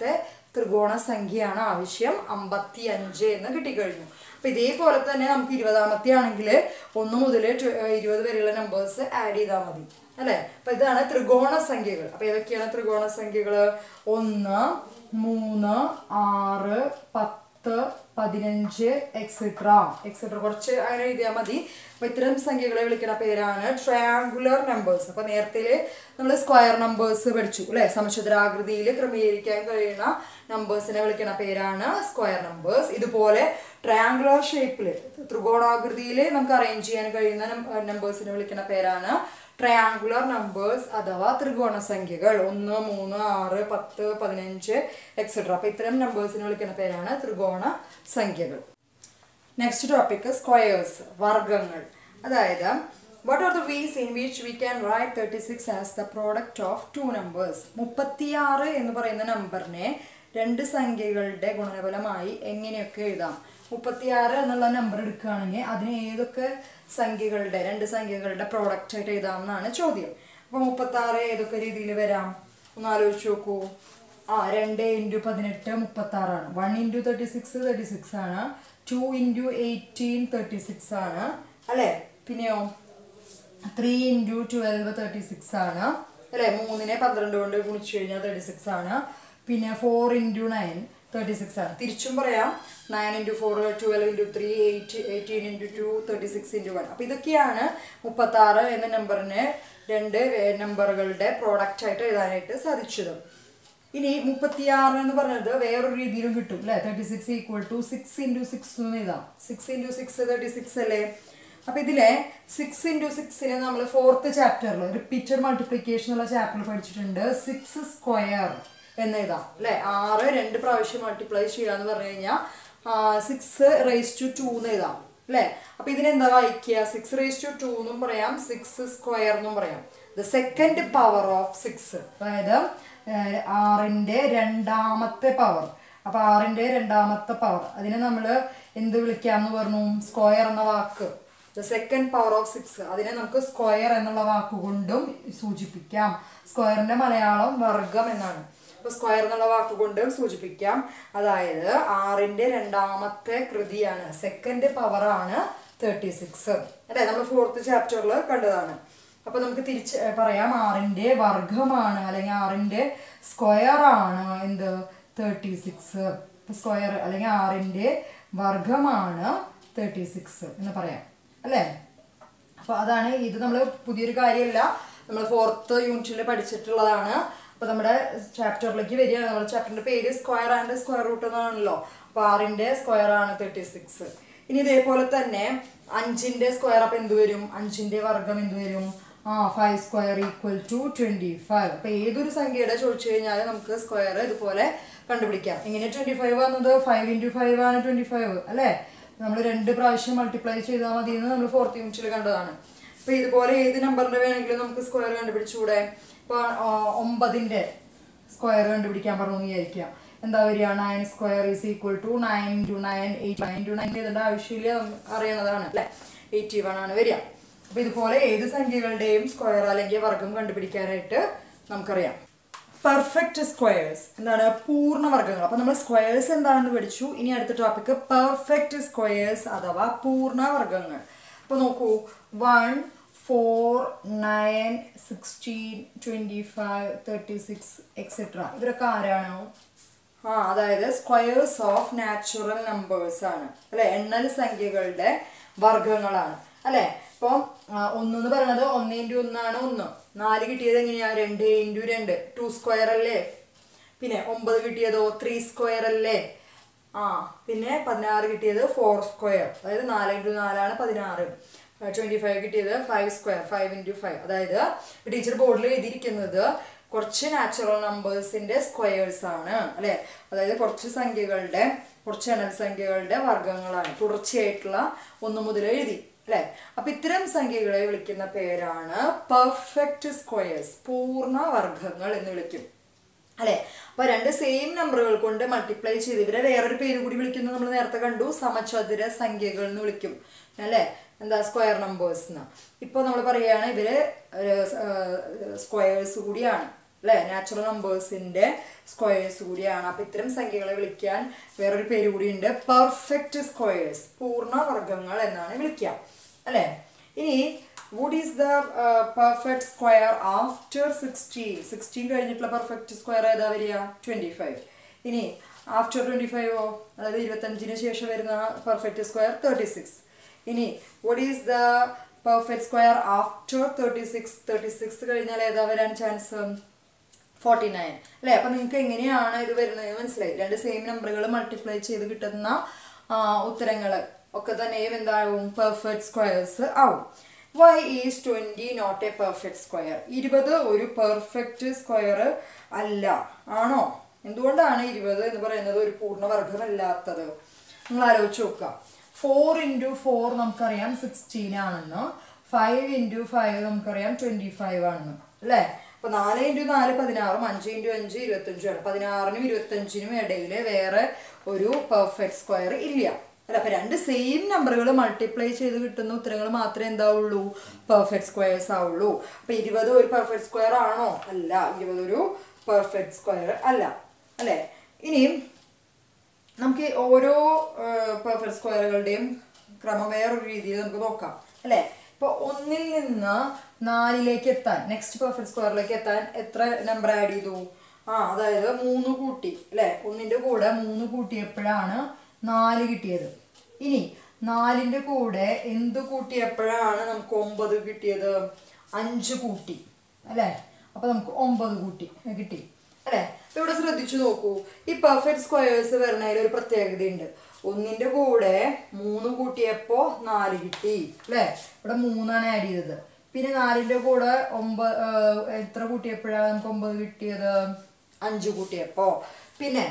ത്രികോണ സംഖ്യയാണ് ആവശ്യം അമ്പത്തി അഞ്ച് എന്ന് കിട്ടിക്കഴിഞ്ഞു അപ്പൊ ഇതേപോലെ തന്നെ നമുക്ക് ഇരുപതാമത്തെ ആണെങ്കിൽ ഒന്ന് മുതൽ ഇരുപത് വരെയുള്ള നമ്പേഴ്സ് ആഡ് ചെയ്താൽ മതി അല്ലെ അപ്പൊ ഇതാണ് ത്രികോണ സംഖ്യകൾ അപ്പൊ ഏതൊക്കെയാണ് ത്രികോണ സംഖ്യകള് ഒന്ന് മൂന്ന് ആറ് പത്ത് പതിനഞ്ച് എക്സെട്ര എക്സെട്ര കുറച്ച് അങ്ങനെ എഴുതിയാൽ മതി അപ്പൊ ഇത്തരം സംഖ്യകളെ വിളിക്കുന്ന പേരാണ് ട്രയാങ്കുലർ നമ്പേഴ്സ് അപ്പൊ നേരത്തെ നമ്മൾ സ്ക്വയർ നമ്പേഴ്സ് പഠിച്ചു അല്ലെ സമചതുരാകൃതിയിൽ ക്രമീകരിക്കാൻ കഴിയുന്ന നമ്പേഴ്സിനെ വിളിക്കുന്ന പേരാണ് സ്ക്വയർ നമ്പേഴ്സ് ഇതുപോലെ ട്രയാങ്കുലർ ഷേപ്പിൽ ത്രികോണാകൃതിയിൽ നമുക്ക് അറേഞ്ച് ചെയ്യാൻ കഴിയുന്ന നമ്പേഴ്സിനെ വിളിക്കുന്ന പേരാണ് ട്രയാങ്കുലർ നമ്പേഴ്സ് അഥവാ ത്രികോണ സംഖ്യകൾ ഒന്ന് മൂന്ന് ആറ് പത്ത് പതിനഞ്ച് എക്സെട്ര അപ്പൊ ഇത്തരം നമ്പേഴ്സിനെ വിളിക്കുന്ന പേരാണ് ത്രികോണ സംഖ്യകൾ നെക്സ്റ്റ് ടോപ്പിക് സ്ക്വയേഴ്സ് വർഗങ്ങൾ അതായത് what are the ways in which we can write thirty six as the product of two numbers മുപ്പത്തിയാറ് എന്ന് പറയുന്ന നമ്പറിനെ രണ്ട് സംഖ്യകളുടെ ഗുണനഫലമായി എങ്ങനെയൊക്കെ എഴുതാം മുപ്പത്തിയാറ് എന്നുള്ള നമ്പർ എടുക്കുകയാണെങ്കിൽ അതിന് ഏതൊക്കെ സംഖ്യകളുടെ രണ്ട് സംഖ്യകളുടെ പ്രോഡക്റ്റ് ആയിട്ട് എഴുതാം എന്നാണ് ചോദ്യം അപ്പോൾ മുപ്പത്താറ് ഏതൊക്കെ രീതിയിൽ വരാം ഒന്ന് ആലോചിച്ച് നോക്കൂ ആ രണ്ട് ഇൻറ്റു പതിനെട്ട് മുപ്പത്തി ആറാണ് one into thirty six thirty six ആണ് two into eighteen thirty six ആണ് അല്ലേ പിന്നെയോ three into twelve thirty six ആണ് അല്ലേ മൂന്നിനെ പന്ത്രണ്ട് കൊണ്ട് ഗുണിച്ചു കഴിഞ്ഞാൽ തേർട്ടി സിക്സ് ആണ് പിന്നെ four into nine thirty six ആണ് തിരിച്ചും പറയാം nine into four twelve into three eight eighteen into two thirty six into one അപ്പോൾ ഇതൊക്കെയാണ് മുപ്പത്താറ് എന്ന നമ്പറിനെ രണ്ട് നമ്പറുകളുടെ പ്രോഡക്റ്റ് ആയിട്ട് എഴുതാനായിട്ട് സാധിച്ചത് ഇനി മുപ്പത്തിയാറ് എന്ന് പറഞ്ഞത് വേറൊരു രീതിയിലും കിട്ടും അല്ലേ thirty six equal to six into six എന്ന് എഴുതാം six into six thirty six അല്ലേ അപ്പൊ ഇതിലെ സിക്സ് ഇൻറ്റു സിക്സിന് നമ്മൾ ഫോർത്ത് ചാപ്റ്ററിൽ റിപ്പീറ്റഡ് മൾട്ടിപ്ലിക്കേഷൻ എന്നുള്ള ചാപ്റ്ററിൽ പഠിച്ചിട്ടുണ്ട് സിക്സ് സ്ക്വയർ എന്ന് എഴുതാം അല്ലെ ആറ് രണ്ട് പ്രാവശ്യം മൾട്ടിപ്ലൈ ചെയ്യാന്ന് പറഞ്ഞു കഴിഞ്ഞാൽ സിക്സ് റേസ് ടു ടു എന്ന് എഴുതാം അല്ലെ അപ്പൊ ഇതിനെന്താ വായിക്കുക സിക്സ് റേസ് ടു ടു എന്നും പറയാം സിക്സ് സ്ക്വയർ എന്നും പറയാം the second power of six അതായത് ഏഹ്, ആറിന്റെ രണ്ടാമത്തെ പവർ അപ്പൊ ആറിന്റെ രണ്ടാമത്തെ പവർ അതിനെ നമ്മൾ എന്ത് വിളിക്കാന്ന് പറഞ്ഞു സ്ക്വയർ എന്ന വാക്ക് the second power of six അതിനെ നമുക്ക് സ്ക്വയർ എന്നുള്ള വാക്കുകൊണ്ടും സൂചിപ്പിക്കാം സ്ക്വയറിന്റെ മലയാളം വർഗം എന്നാണ് അപ്പൊ സ്ക്വയർ എന്നുള്ള വാക്കുകൊണ്ടും സൂചിപ്പിക്കാം അതായത് ആറിന്റെ രണ്ടാമത്തെ കൃതിയാണ് സെക്കൻഡ് പവർ ആണ് തേർട്ടി സിക്സ് അല്ലെ നമ്മൾ ഫോർത്ത് ചാപ്റ്ററിൽ കണ്ടതാണ് അപ്പൊ നമുക്ക് തിരിച്ച് ഏർ പറയാം ആറിന്റെ വർഗമാണ് അല്ലെങ്കിൽ ആറിന്റെ സ്ക്വയർ ആണ് എന്ത് തേർട്ടി സിക്സ് സ്ക്വയർ അല്ലെങ്കിൽ ആറിന്റെ വർഗമാണ് തേർട്ടി സിക്സ് എന്ന് പറയാം അല്ലേ അപ്പൊ അതാണ് ഇത് നമ്മൾ പുതിയൊരു കാര്യമല്ല നമ്മൾ ഫോർത്ത് യൂണിറ്റിൽ പഠിച്ചിട്ടുള്ളതാണ് അപ്പൊ നമ്മുടെ ചാപ്റ്ററിലേക്ക് വരികയാണ് നമ്മുടെ ചാപ്റ്ററിന്റെ പേര് സ്ക്വയർ ആൻഡ് സ്ക്വയർ റൂട്ട് എന്നാണല്ലോ അപ്പൊ ആറിന്റെ സ്ക്വയർ ആണ് തേർട്ടി സിക്സ് ഇനി ഇതേപോലെ തന്നെ അഞ്ചിന്റെ സ്ക്വയർ അപ്പൊ എന്ത് വരും അഞ്ചിന്റെ വർഗം എന്ത് വരും ആ five square equal to twenty five അപ്പൊ ഏതൊരു സംഖ്യയുടെ ചോദിച്ചു കഴിഞ്ഞാൽ നമുക്ക് സ്ക്വയർ ഇതുപോലെ കണ്ടുപിടിക്കാം എങ്ങനെ ട്വന്റി ഫൈവ് വന്നത് ഫൈവ് ഇൻറ്റു ഫൈവ് ആണ് ട്വന്റി ഫൈവ് അല്ലേ നമ്മൾ രണ്ട് പ്രാവശ്യം മൾട്ടിപ്ലൈ ചെയ്താൽ മതി എന്ന് നമ്മൾ ഫോർത്ത് യൂണിറ്റിൽ കണ്ടതാണ് അപ്പൊ ഇതുപോലെ ഏത് നമ്പറിന്റെ വേണമെങ്കിലും നമുക്ക് സ്ക്വയർ കണ്ടുപിടിച്ചുകൂടെ ഇപ്പൊ ആ, ഒമ്പതിന്റെ സ്ക്വയർ കണ്ടുപിടിക്കാൻ പറഞ്ഞു എന്ന് വിചാരിക്കാം എന്താ വരിക nine square is equal to nine two nine eight nine two nine ചെയ്തേണ്ട ആവശ്യമില്ല നമുക്ക് അറിയണതാണ് അല്ലെ എയ്റ്റി വൺ ആണ് വരിക അപ്പൊ ഇതുപോലെ ഏത് സംഖ്യകളുടെയും സ്ക്വയർ അല്ലെങ്കിൽ വർഗം കണ്ടുപിടിക്കാനായിട്ട് നമുക്കറിയാം പെർഫെക്റ്റ് സ്ക്വയേഴ്സ് എന്താണ് പൂർണ്ണവർഗങ്ങൾ അപ്പൊ നമ്മൾ സ്ക്വയേഴ്സ് എന്താണെന്ന് പഠിച്ചു ഇനി അടുത്ത ടോപ്പിക് പെർഫെക്റ്റ് സ്ക്വയേഴ്സ് അഥവാ പൂർണ്ണവർഗങ്ങൾ അപ്പൊ നോക്കൂ one four nine sixteen twenty five thirty six etcetera ഇവരൊക്കെ ആരാണോ ആ അതായത് സ്ക്വയേഴ്സ് ഓഫ് നാച്ചുറൽ നമ്പേഴ്സ് ആണ് അല്ലെ എണ്ണൽ സംഖ്യകളുടെ വർഗങ്ങളാണ് അല്ലെ ഇപ്പം ഒന്നെന്ന് പറയുന്നത് ഒന്ന് ഇൻറ്റു ഒന്നാണ് ഒന്ന് നാല് കിട്ടിയത് എങ്ങനെയാ രണ്ട് ഇൻറ്റു രണ്ട് ടു സ്ക്വയർ അല്ലേ പിന്നെ ഒമ്പത് കിട്ടിയതോ ത്രീ സ്ക്വയർ അല്ലേ ആ പിന്നെ പതിനാറ് കിട്ടിയത് ഫോർ സ്ക്വയർ അതായത് നാല് ഇൻറ്റു നാലാണ് പതിനാറ് ട്വൻറ്റി ഫൈവ് കിട്ടിയത് five square five into five അതായത് ടീച്ചർ ബോർഡിൽ എഴുതിയിരിക്കുന്നത് കുറച്ച് നാച്ചുറൽ നമ്പേഴ്സിന്റെ സ്ക്വയേഴ്സ് ആണ് അല്ലെ അതായത് കുറച്ച് സംഖ്യകളുടെ കുറച്ച് എണ്ണൽ സംഖ്യകളുടെ വർഗങ്ങളാണ് തുടർച്ചയായിട്ടുള്ള ഒന്ന് മുതൽ എഴുതി അല്ലെ അപ്പൊ ഇത്തരം സംഖ്യകളെ വിളിക്കുന്ന പേരാണ് പെർഫെക്റ്റ് സ്ക്വയേഴ്സ് പൂർണ്ണ വർഗങ്ങൾ എന്ന് വിളിക്കും അല്ലെ അപ്പൊ രണ്ട് സെയിം നമ്പറുകൾ കൊണ്ട് മൾട്ടിപ്ലൈ ചെയ്ത് ഇവരെ വേറൊരു പേര് കൂടി വിളിക്കുന്നത് നമ്മൾ നേരത്തെ കണ്ടു സമചതുര സംഖ്യകൾ എന്ന് വിളിക്കും അല്ലെ എന്താ സ്ക്വയർ നമ്പേഴ്സ് എന്ന് ഇപ്പൊ നമ്മൾ പറയുകയാണ് ഇവര് സ്ക്വയേഴ്സ് കൂടിയാണ് അല്ലെ നാച്ചുറൽ നമ്പേഴ്സിന്റെ സ്ക്വയേഴ്സ് കൂടിയാണ് അപ്പൊ ഇത്തരം സംഖ്യകളെ വിളിക്കാൻ വേറൊരു പേര് കൂടിയുണ്ട് പെർഫെക്റ്റ് സ്ക്വയേഴ്സ് പൂർണ്ണ വർഗങ്ങൾ എന്നാണ് വിളിക്കുക അല്ലെ ഇനി what is the perfect square after sixteen sixteen കഴിഞ്ഞിട്ടുള്ള പെർഫെക്റ്റ് സ്ക്വയർ ഏതാ വരിക ട്വന്റി ഫൈവ് ഇനി ആഫ്റ്റർ ട്വന്റി ഫൈവോ അതായത് ഇരുപത്തഞ്ചിന് ശേഷം വരുന്ന പെർഫെക്റ്റ് സ്ക്വയർ തേർട്ടി സിക്സ് ഇനി what is the perfect square after thirty six thirty six കഴിഞ്ഞാൽ ഏതാ വരാൻ ചാൻസ് ഫോർട്ടി നയൻ അല്ലേ അപ്പം നിങ്ങൾക്ക് എങ്ങനെയാണ് ഇത് വരുന്നത് മനസ്സിലായി രണ്ട് സെയിം നമ്പറുകൾ മൾട്ടിപ്ലൈ ചെയ്ത് കിട്ടുന്ന ഉത്തരങ്ങൾ ഒക്കെ തന്നെയും എന്താവും പെർഫെക്റ്റ് സ്ക്വയേഴ്സ് ആവും why is twenty not a perfect square ഇരുപത് ഒരു പെർഫെക്റ്റ് സ്ക്വയർ അല്ല ആണോ എന്തുകൊണ്ടാണ് ഇരുപത് എന്ന് പറയുന്നത് ഒരു പൂർണ്ണവർഗമല്ലാത്തത് നിങ്ങൾ ആലോചിച്ച് നോക്കുക ഫോർ ഇൻറ്റു ഫോർ നമുക്കറിയാം സിക്സ്റ്റീൻ ആണെന്ന് ഫൈവ് ഇൻറ്റു ഫൈവ് നമുക്കറിയാം ട്വൻറ്റി ഫൈവ് ആണെന്ന് അല്ലേ അപ്പൊ നാല് ഇൻറ്റു നാല് പതിനാറും അഞ്ച് ഇൻറ്റു അഞ്ച് ഇരുപത്തഞ്ചുമാണ് പതിനാറിനും ഇരുപത്തഞ്ചിനും ഇടയിൽ വേറെ ഒരു പെർഫെക്റ്റ് സ്ക്വയർ ഇല്ല അല്ല അപ്പൊ രണ്ട് സെയിം നമ്പറുകൾ മൾട്ടിപ്ലൈ ചെയ്ത് കിട്ടുന്ന ഉത്തരങ്ങൾ മാത്രമേ എന്താവുള്ളൂ പെർഫെക്റ്റ് സ്ക്വയേഴ്സ് ആവുള്ളൂ അപ്പൊ ഇരുപത് ഒരു പെർഫെക്റ്റ് സ്ക്വയർ ആണോ അല്ല ഇരുപത് ഒരു പെർഫെക്റ്റ് സ്ക്വയർ അല്ല അല്ലേ ഇനിയും നമുക്ക് ഓരോ പെർഫെക്റ്റ് സ്ക്വയറുകളുടെയും ക്രമം വേറൊരു രീതിയിൽ നമുക്ക് നോക്കാം അല്ലേ ഇപ്പൊ ഒന്നിൽ നിന്ന് നാലിലേക്ക് എത്താൻ നെക്സ്റ്റ് പെർഫെക്റ്റ് സ്ക്വയറിലേക്ക് എത്താൻ എത്ര നമ്പർ ആഡ് ചെയ്തു ആ അതായത് മൂന്ന് കൂട്ടി അല്ലേ ഒന്നിന്റെ കൂടെ മൂന്ന് കൂട്ടിയപ്പോഴാണ് നാല് കിട്ടിയത് ഇനി നാലിന്റെ കൂടെ എന്ത് കൂട്ടിയപ്പോഴാണ് നമുക്ക് ഒമ്പത് കിട്ടിയത് അഞ്ച് കൂട്ടി അല്ലേ അപ്പൊ നമുക്ക് ഒമ്പത് കൂട്ടി കിട്ടി അല്ലേ അപ്പൊ ഇവിടെ ശ്രദ്ധിച്ചു നോക്കൂ ഈ പെർഫെക്റ്റ് സ്ക്വയേഴ്സ് വരുന്നതിൽ ഒരു പ്രത്യേകതയുണ്ട് ഒന്നിന്റെ കൂടെ മൂന്ന് കൂട്ടിയപ്പോ നാല് കിട്ടി അല്ലേ ഇവിടെ മൂന്നാണ് ആഡ് ചെയ്തത് പിന്നെ നാലിന്റെ കൂടെ ഒമ്പത് എത്ര കൂട്ടിയപ്പോഴാണ് നമുക്ക് ഒമ്പത് കിട്ടിയത് അഞ്ച് കൂട്ടിയപ്പോ പിന്നെ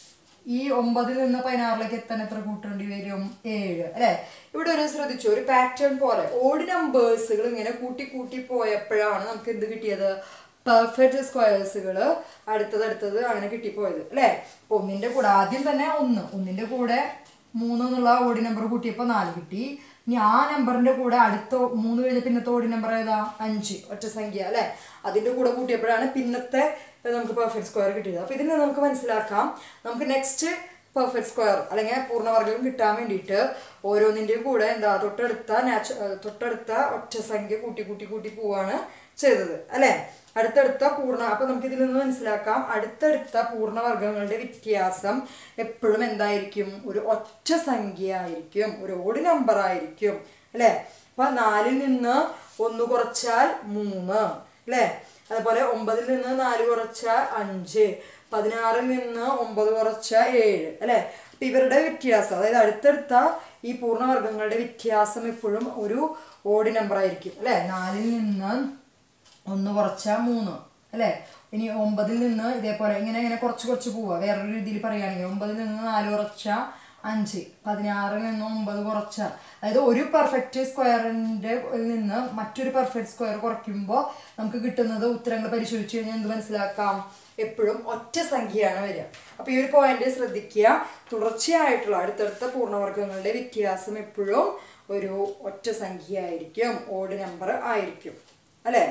ഈ ഒമ്പതിൽ നിന്ന് പതിനാറിലേക്ക് എത്താൻ എത്ര കൂട്ടേണ്ടി വരും ഏഴ് അല്ലെ ഇവിടെ ഒരു ശ്രദ്ധിച്ചു ഒരു പാറ്റേൺ പോലെ ഓഡ് നമ്പേഴ്സുകൾ ഇങ്ങനെ കൂട്ടി കൂട്ടി പോയപ്പോഴാണ് നമുക്ക് എന്ത് കിട്ടിയത് പെർഫെക്റ്റ് സ്ക്വയേഴ്സുകൾ അടുത്തത് അടുത്തത് അങ്ങനെ കിട്ടിപ്പോയത് അല്ലേ ഒന്നിന്റെ കൂടെ ആദ്യം തന്നെ ഒന്ന് ഒന്നിന്റെ കൂടെ മൂന്ന് എന്നുള്ള ഓടി നമ്പർ കൂട്ടിയപ്പോൾ നാല് കിട്ടി ഇനി ആ നമ്പറിന്റെ കൂടെ അടുത്ത മൂന്ന് കഴിഞ്ഞ പിന്നത്തെ ഓടി നമ്പർ ഏതാ അഞ്ച് ഒറ്റ സംഖ്യ അല്ലെ അതിന്റെ കൂടെ കൂട്ടിയപ്പോഴാണ് പിന്നത്തെ നമുക്ക് പെർഫെക്റ്റ് സ്ക്വയർ കിട്ടിയത് അപ്പൊ ഇതിൽ നിന്ന് നമുക്ക് മനസ്സിലാക്കാം നമുക്ക് നെക്സ്റ്റ് പെർഫെക്റ്റ് സ്ക്വയർ അല്ലെങ്കിൽ പൂർണ്ണവർഗം കിട്ടാൻ വേണ്ടിയിട്ട് ഓരോന്നിൻ്റെയും കൂടെ എന്താ തൊട്ടടുത്ത നാച്ചു തൊട്ടടുത്ത ഒറ്റ സംഖ്യ കൂട്ടി കൂട്ടി കൂട്ടി പോവാണ് ചെയ്തത് അല്ലേ അടുത്തടുത്ത പൂർണ്ണ അപ്പൊ നമുക്ക് ഇതിൽ നിന്ന് മനസ്സിലാക്കാം അടുത്തടുത്ത പൂർണ്ണവർഗങ്ങളുടെ വ്യത്യാസം എപ്പോഴും എന്തായിരിക്കും ഒരു ഒറ്റ സംഖ്യ ആയിരിക്കും ഒരു ഓഡ് നമ്പർ ആയിരിക്കും അല്ലേ അപ്പൊ നാലിൽ നിന്ന് ഒന്ന് കുറച്ചാൽ മൂന്ന് അല്ലേ അതുപോലെ ഒമ്പതിൽ നിന്ന് നാല് കുറച്ചാൽ അഞ്ച് പതിനാറിൽ നിന്ന് ഒമ്പത് കുറച്ചാൽ ഏഴ് അല്ലേ അപ്പൊ ഇവരുടെ വ്യത്യാസം അതായത് അടുത്തടുത്ത ഈ പൂർണ്ണവർഗങ്ങളുടെ വ്യത്യാസം എപ്പോഴും ഒരു ഓഡ് നമ്പർ ആയിരിക്കും അല്ലേ നാലിൽ നിന്ന് ഒന്ന് കുറച്ചാൽ മൂന്ന് അല്ലേ ഇനി ഒമ്പതിൽ നിന്ന് ഇതേപോലെ ഇങ്ങനെ ഇങ്ങനെ കുറച്ച് കുറച്ച് പോവുക വേറൊരു രീതിയിൽ പറയുകയാണെങ്കിൽ ഒമ്പതിൽ നിന്ന് നാല് കുറച്ച അഞ്ച് പതിനാറിൽ നിന്ന് ഒമ്പത് കുറച്ച അതായത് ഒരു പെർഫെക്റ്റ് സ്ക്വയറിൻ്റെ നിന്ന് മറ്റൊരു പെർഫെക്റ്റ് സ്ക്വയർ കുറയ്ക്കുമ്പോൾ നമുക്ക് കിട്ടുന്നത് ഉത്തരങ്ങൾ പരിശോധിച്ച് കഴിഞ്ഞാൽ എന്ത് മനസ്സിലാക്കാം എപ്പോഴും ഒറ്റ സംഖ്യയാണ് വരിക അപ്പോൾ ഈ ഒരു പോയിന്റ് ശ്രദ്ധിക്കുക തുടർച്ചയായിട്ടുള്ള അടുത്തടുത്ത പൂർണ്ണവർഗങ്ങളുടെ വ്യത്യാസം എപ്പോഴും ഒരു ഒറ്റ സംഖ്യ ആയിരിക്കും ഓഡ് നമ്പർ ആയിരിക്കും അല്ലേ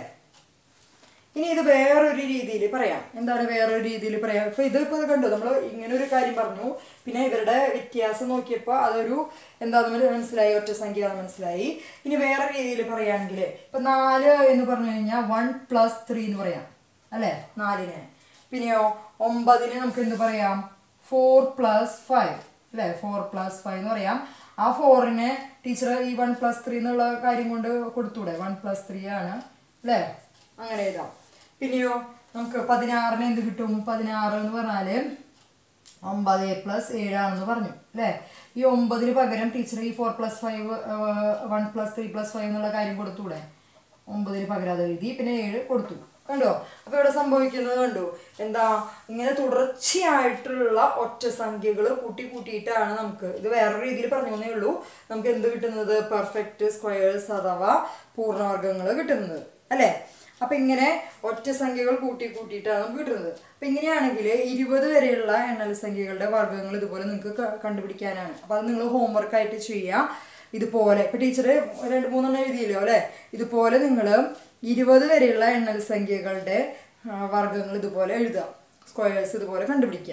ഇനി ഇത് വേറൊരു രീതിയിൽ പറയാം എന്താണ് വേറൊരു രീതിയിൽ പറയാം ഇപ്പൊ ഇത് ഇപ്പൊ കണ്ടു നമ്മൾ ഇങ്ങനെ ഒരു കാര്യം പറഞ്ഞു പിന്നെ ഇവരുടെ വ്യത്യാസം നോക്കിയപ്പോൾ അതൊരു എന്താണെന്ന് മനസ്സിലായി ഒറ്റ സംഖ്യ മനസ്സിലായി ഇനി വേറെ രീതിയിൽ പറയുകയാണെങ്കിൽ ഇപ്പൊ നാല് എന്ന് പറഞ്ഞു കഴിഞ്ഞാൽ വൺ പ്ലസ് ത്രീ എന്ന് പറയാം അല്ലേ നാലിന് പിന്നെയോ ഒമ്പതിന് നമുക്ക് എന്ത് പറയാം ഫോർ പ്ലസ് ഫൈവ് അല്ലേ ഫോർ പ്ലസ് ഫൈവ് എന്ന് പറയാം ആ ഫോറിന് ടീച്ചർ ഈ വൺ പ്ലസ് ത്രീ എന്നുള്ള കാര്യം കൊണ്ട് കൊടുത്തൂടെ വൺ പ്ലസ് ത്രീ ആണ് അല്ലേ അങ്ങനെ എഴുതാം പിന്നെയോ നമുക്ക് പതിനാറിന് എന്ത് കിട്ടും പതിനാറ് എന്ന് പറഞ്ഞാല് ഒമ്പത് പ്ലസ് ഏഴാണെന്ന് പറഞ്ഞു അല്ലേ ഈ ഒമ്പതിന് പകരം ടീച്ചർ ഈ four plus five one plus three plus five എന്നുള്ള കാര്യം കൊടുത്തൂടെ ഒമ്പതിന് പകരം അത് എഴുതി പിന്നെ ഏഴ് കൊടുത്തു കണ്ടോ അപ്പൊ ഇവിടെ സംഭവിക്കുന്നത് കണ്ടു എന്താ ഇങ്ങനെ തുടർച്ചയായിട്ടുള്ള ഒറ്റ സംഖ്യകൾ കൂട്ടി കൂട്ടിയിട്ടാണ് നമുക്ക് ഇത് വേറൊരു രീതിയിൽ പറഞ്ഞേ ഉള്ളൂ നമുക്ക് എന്ത് കിട്ടുന്നത് പെർഫെക്റ്റ് സ്ക്വയേഴ്സ് അഥവാ പൂർണ്ണവർഗങ്ങൾ കിട്ടുന്നത് അല്ലേ അപ്പൊ ഇങ്ങനെ ഒറ്റ സംഖ്യകൾ കൂട്ടി കൂട്ടിയിട്ടാണ് നമുക്ക് കിട്ടുന്നത് അപ്പൊ ഇങ്ങനെയാണെങ്കിൽ ഇരുപത് വരെയുള്ള എണ്ണൽ സംഖ്യകളുടെ വർഗ്ഗങ്ങൾ ഇതുപോലെ നിങ്ങൾക്ക് ക- കണ്ടുപിടിക്കാനാണ് അപ്പൊ അത് നിങ്ങൾ ഹോംവർക്ക് ആയിട്ട് ചെയ്യുക ഇതുപോലെ ഇപ്പൊ ടീച്ചർ രണ്ട് മൂന്നെണ്ണം എഴുതിയല്ലോ അല്ലെ ഇതുപോലെ നിങ്ങൾ ഇരുപത് വരെയുള്ള എണ്ണൽ സംഖ്യകളുടെ വർഗങ്ങൾ ഇതുപോലെ എഴുതുക സ്ക്വയേഴ്സ് ഇതുപോലെ കണ്ടുപിടിക്കുക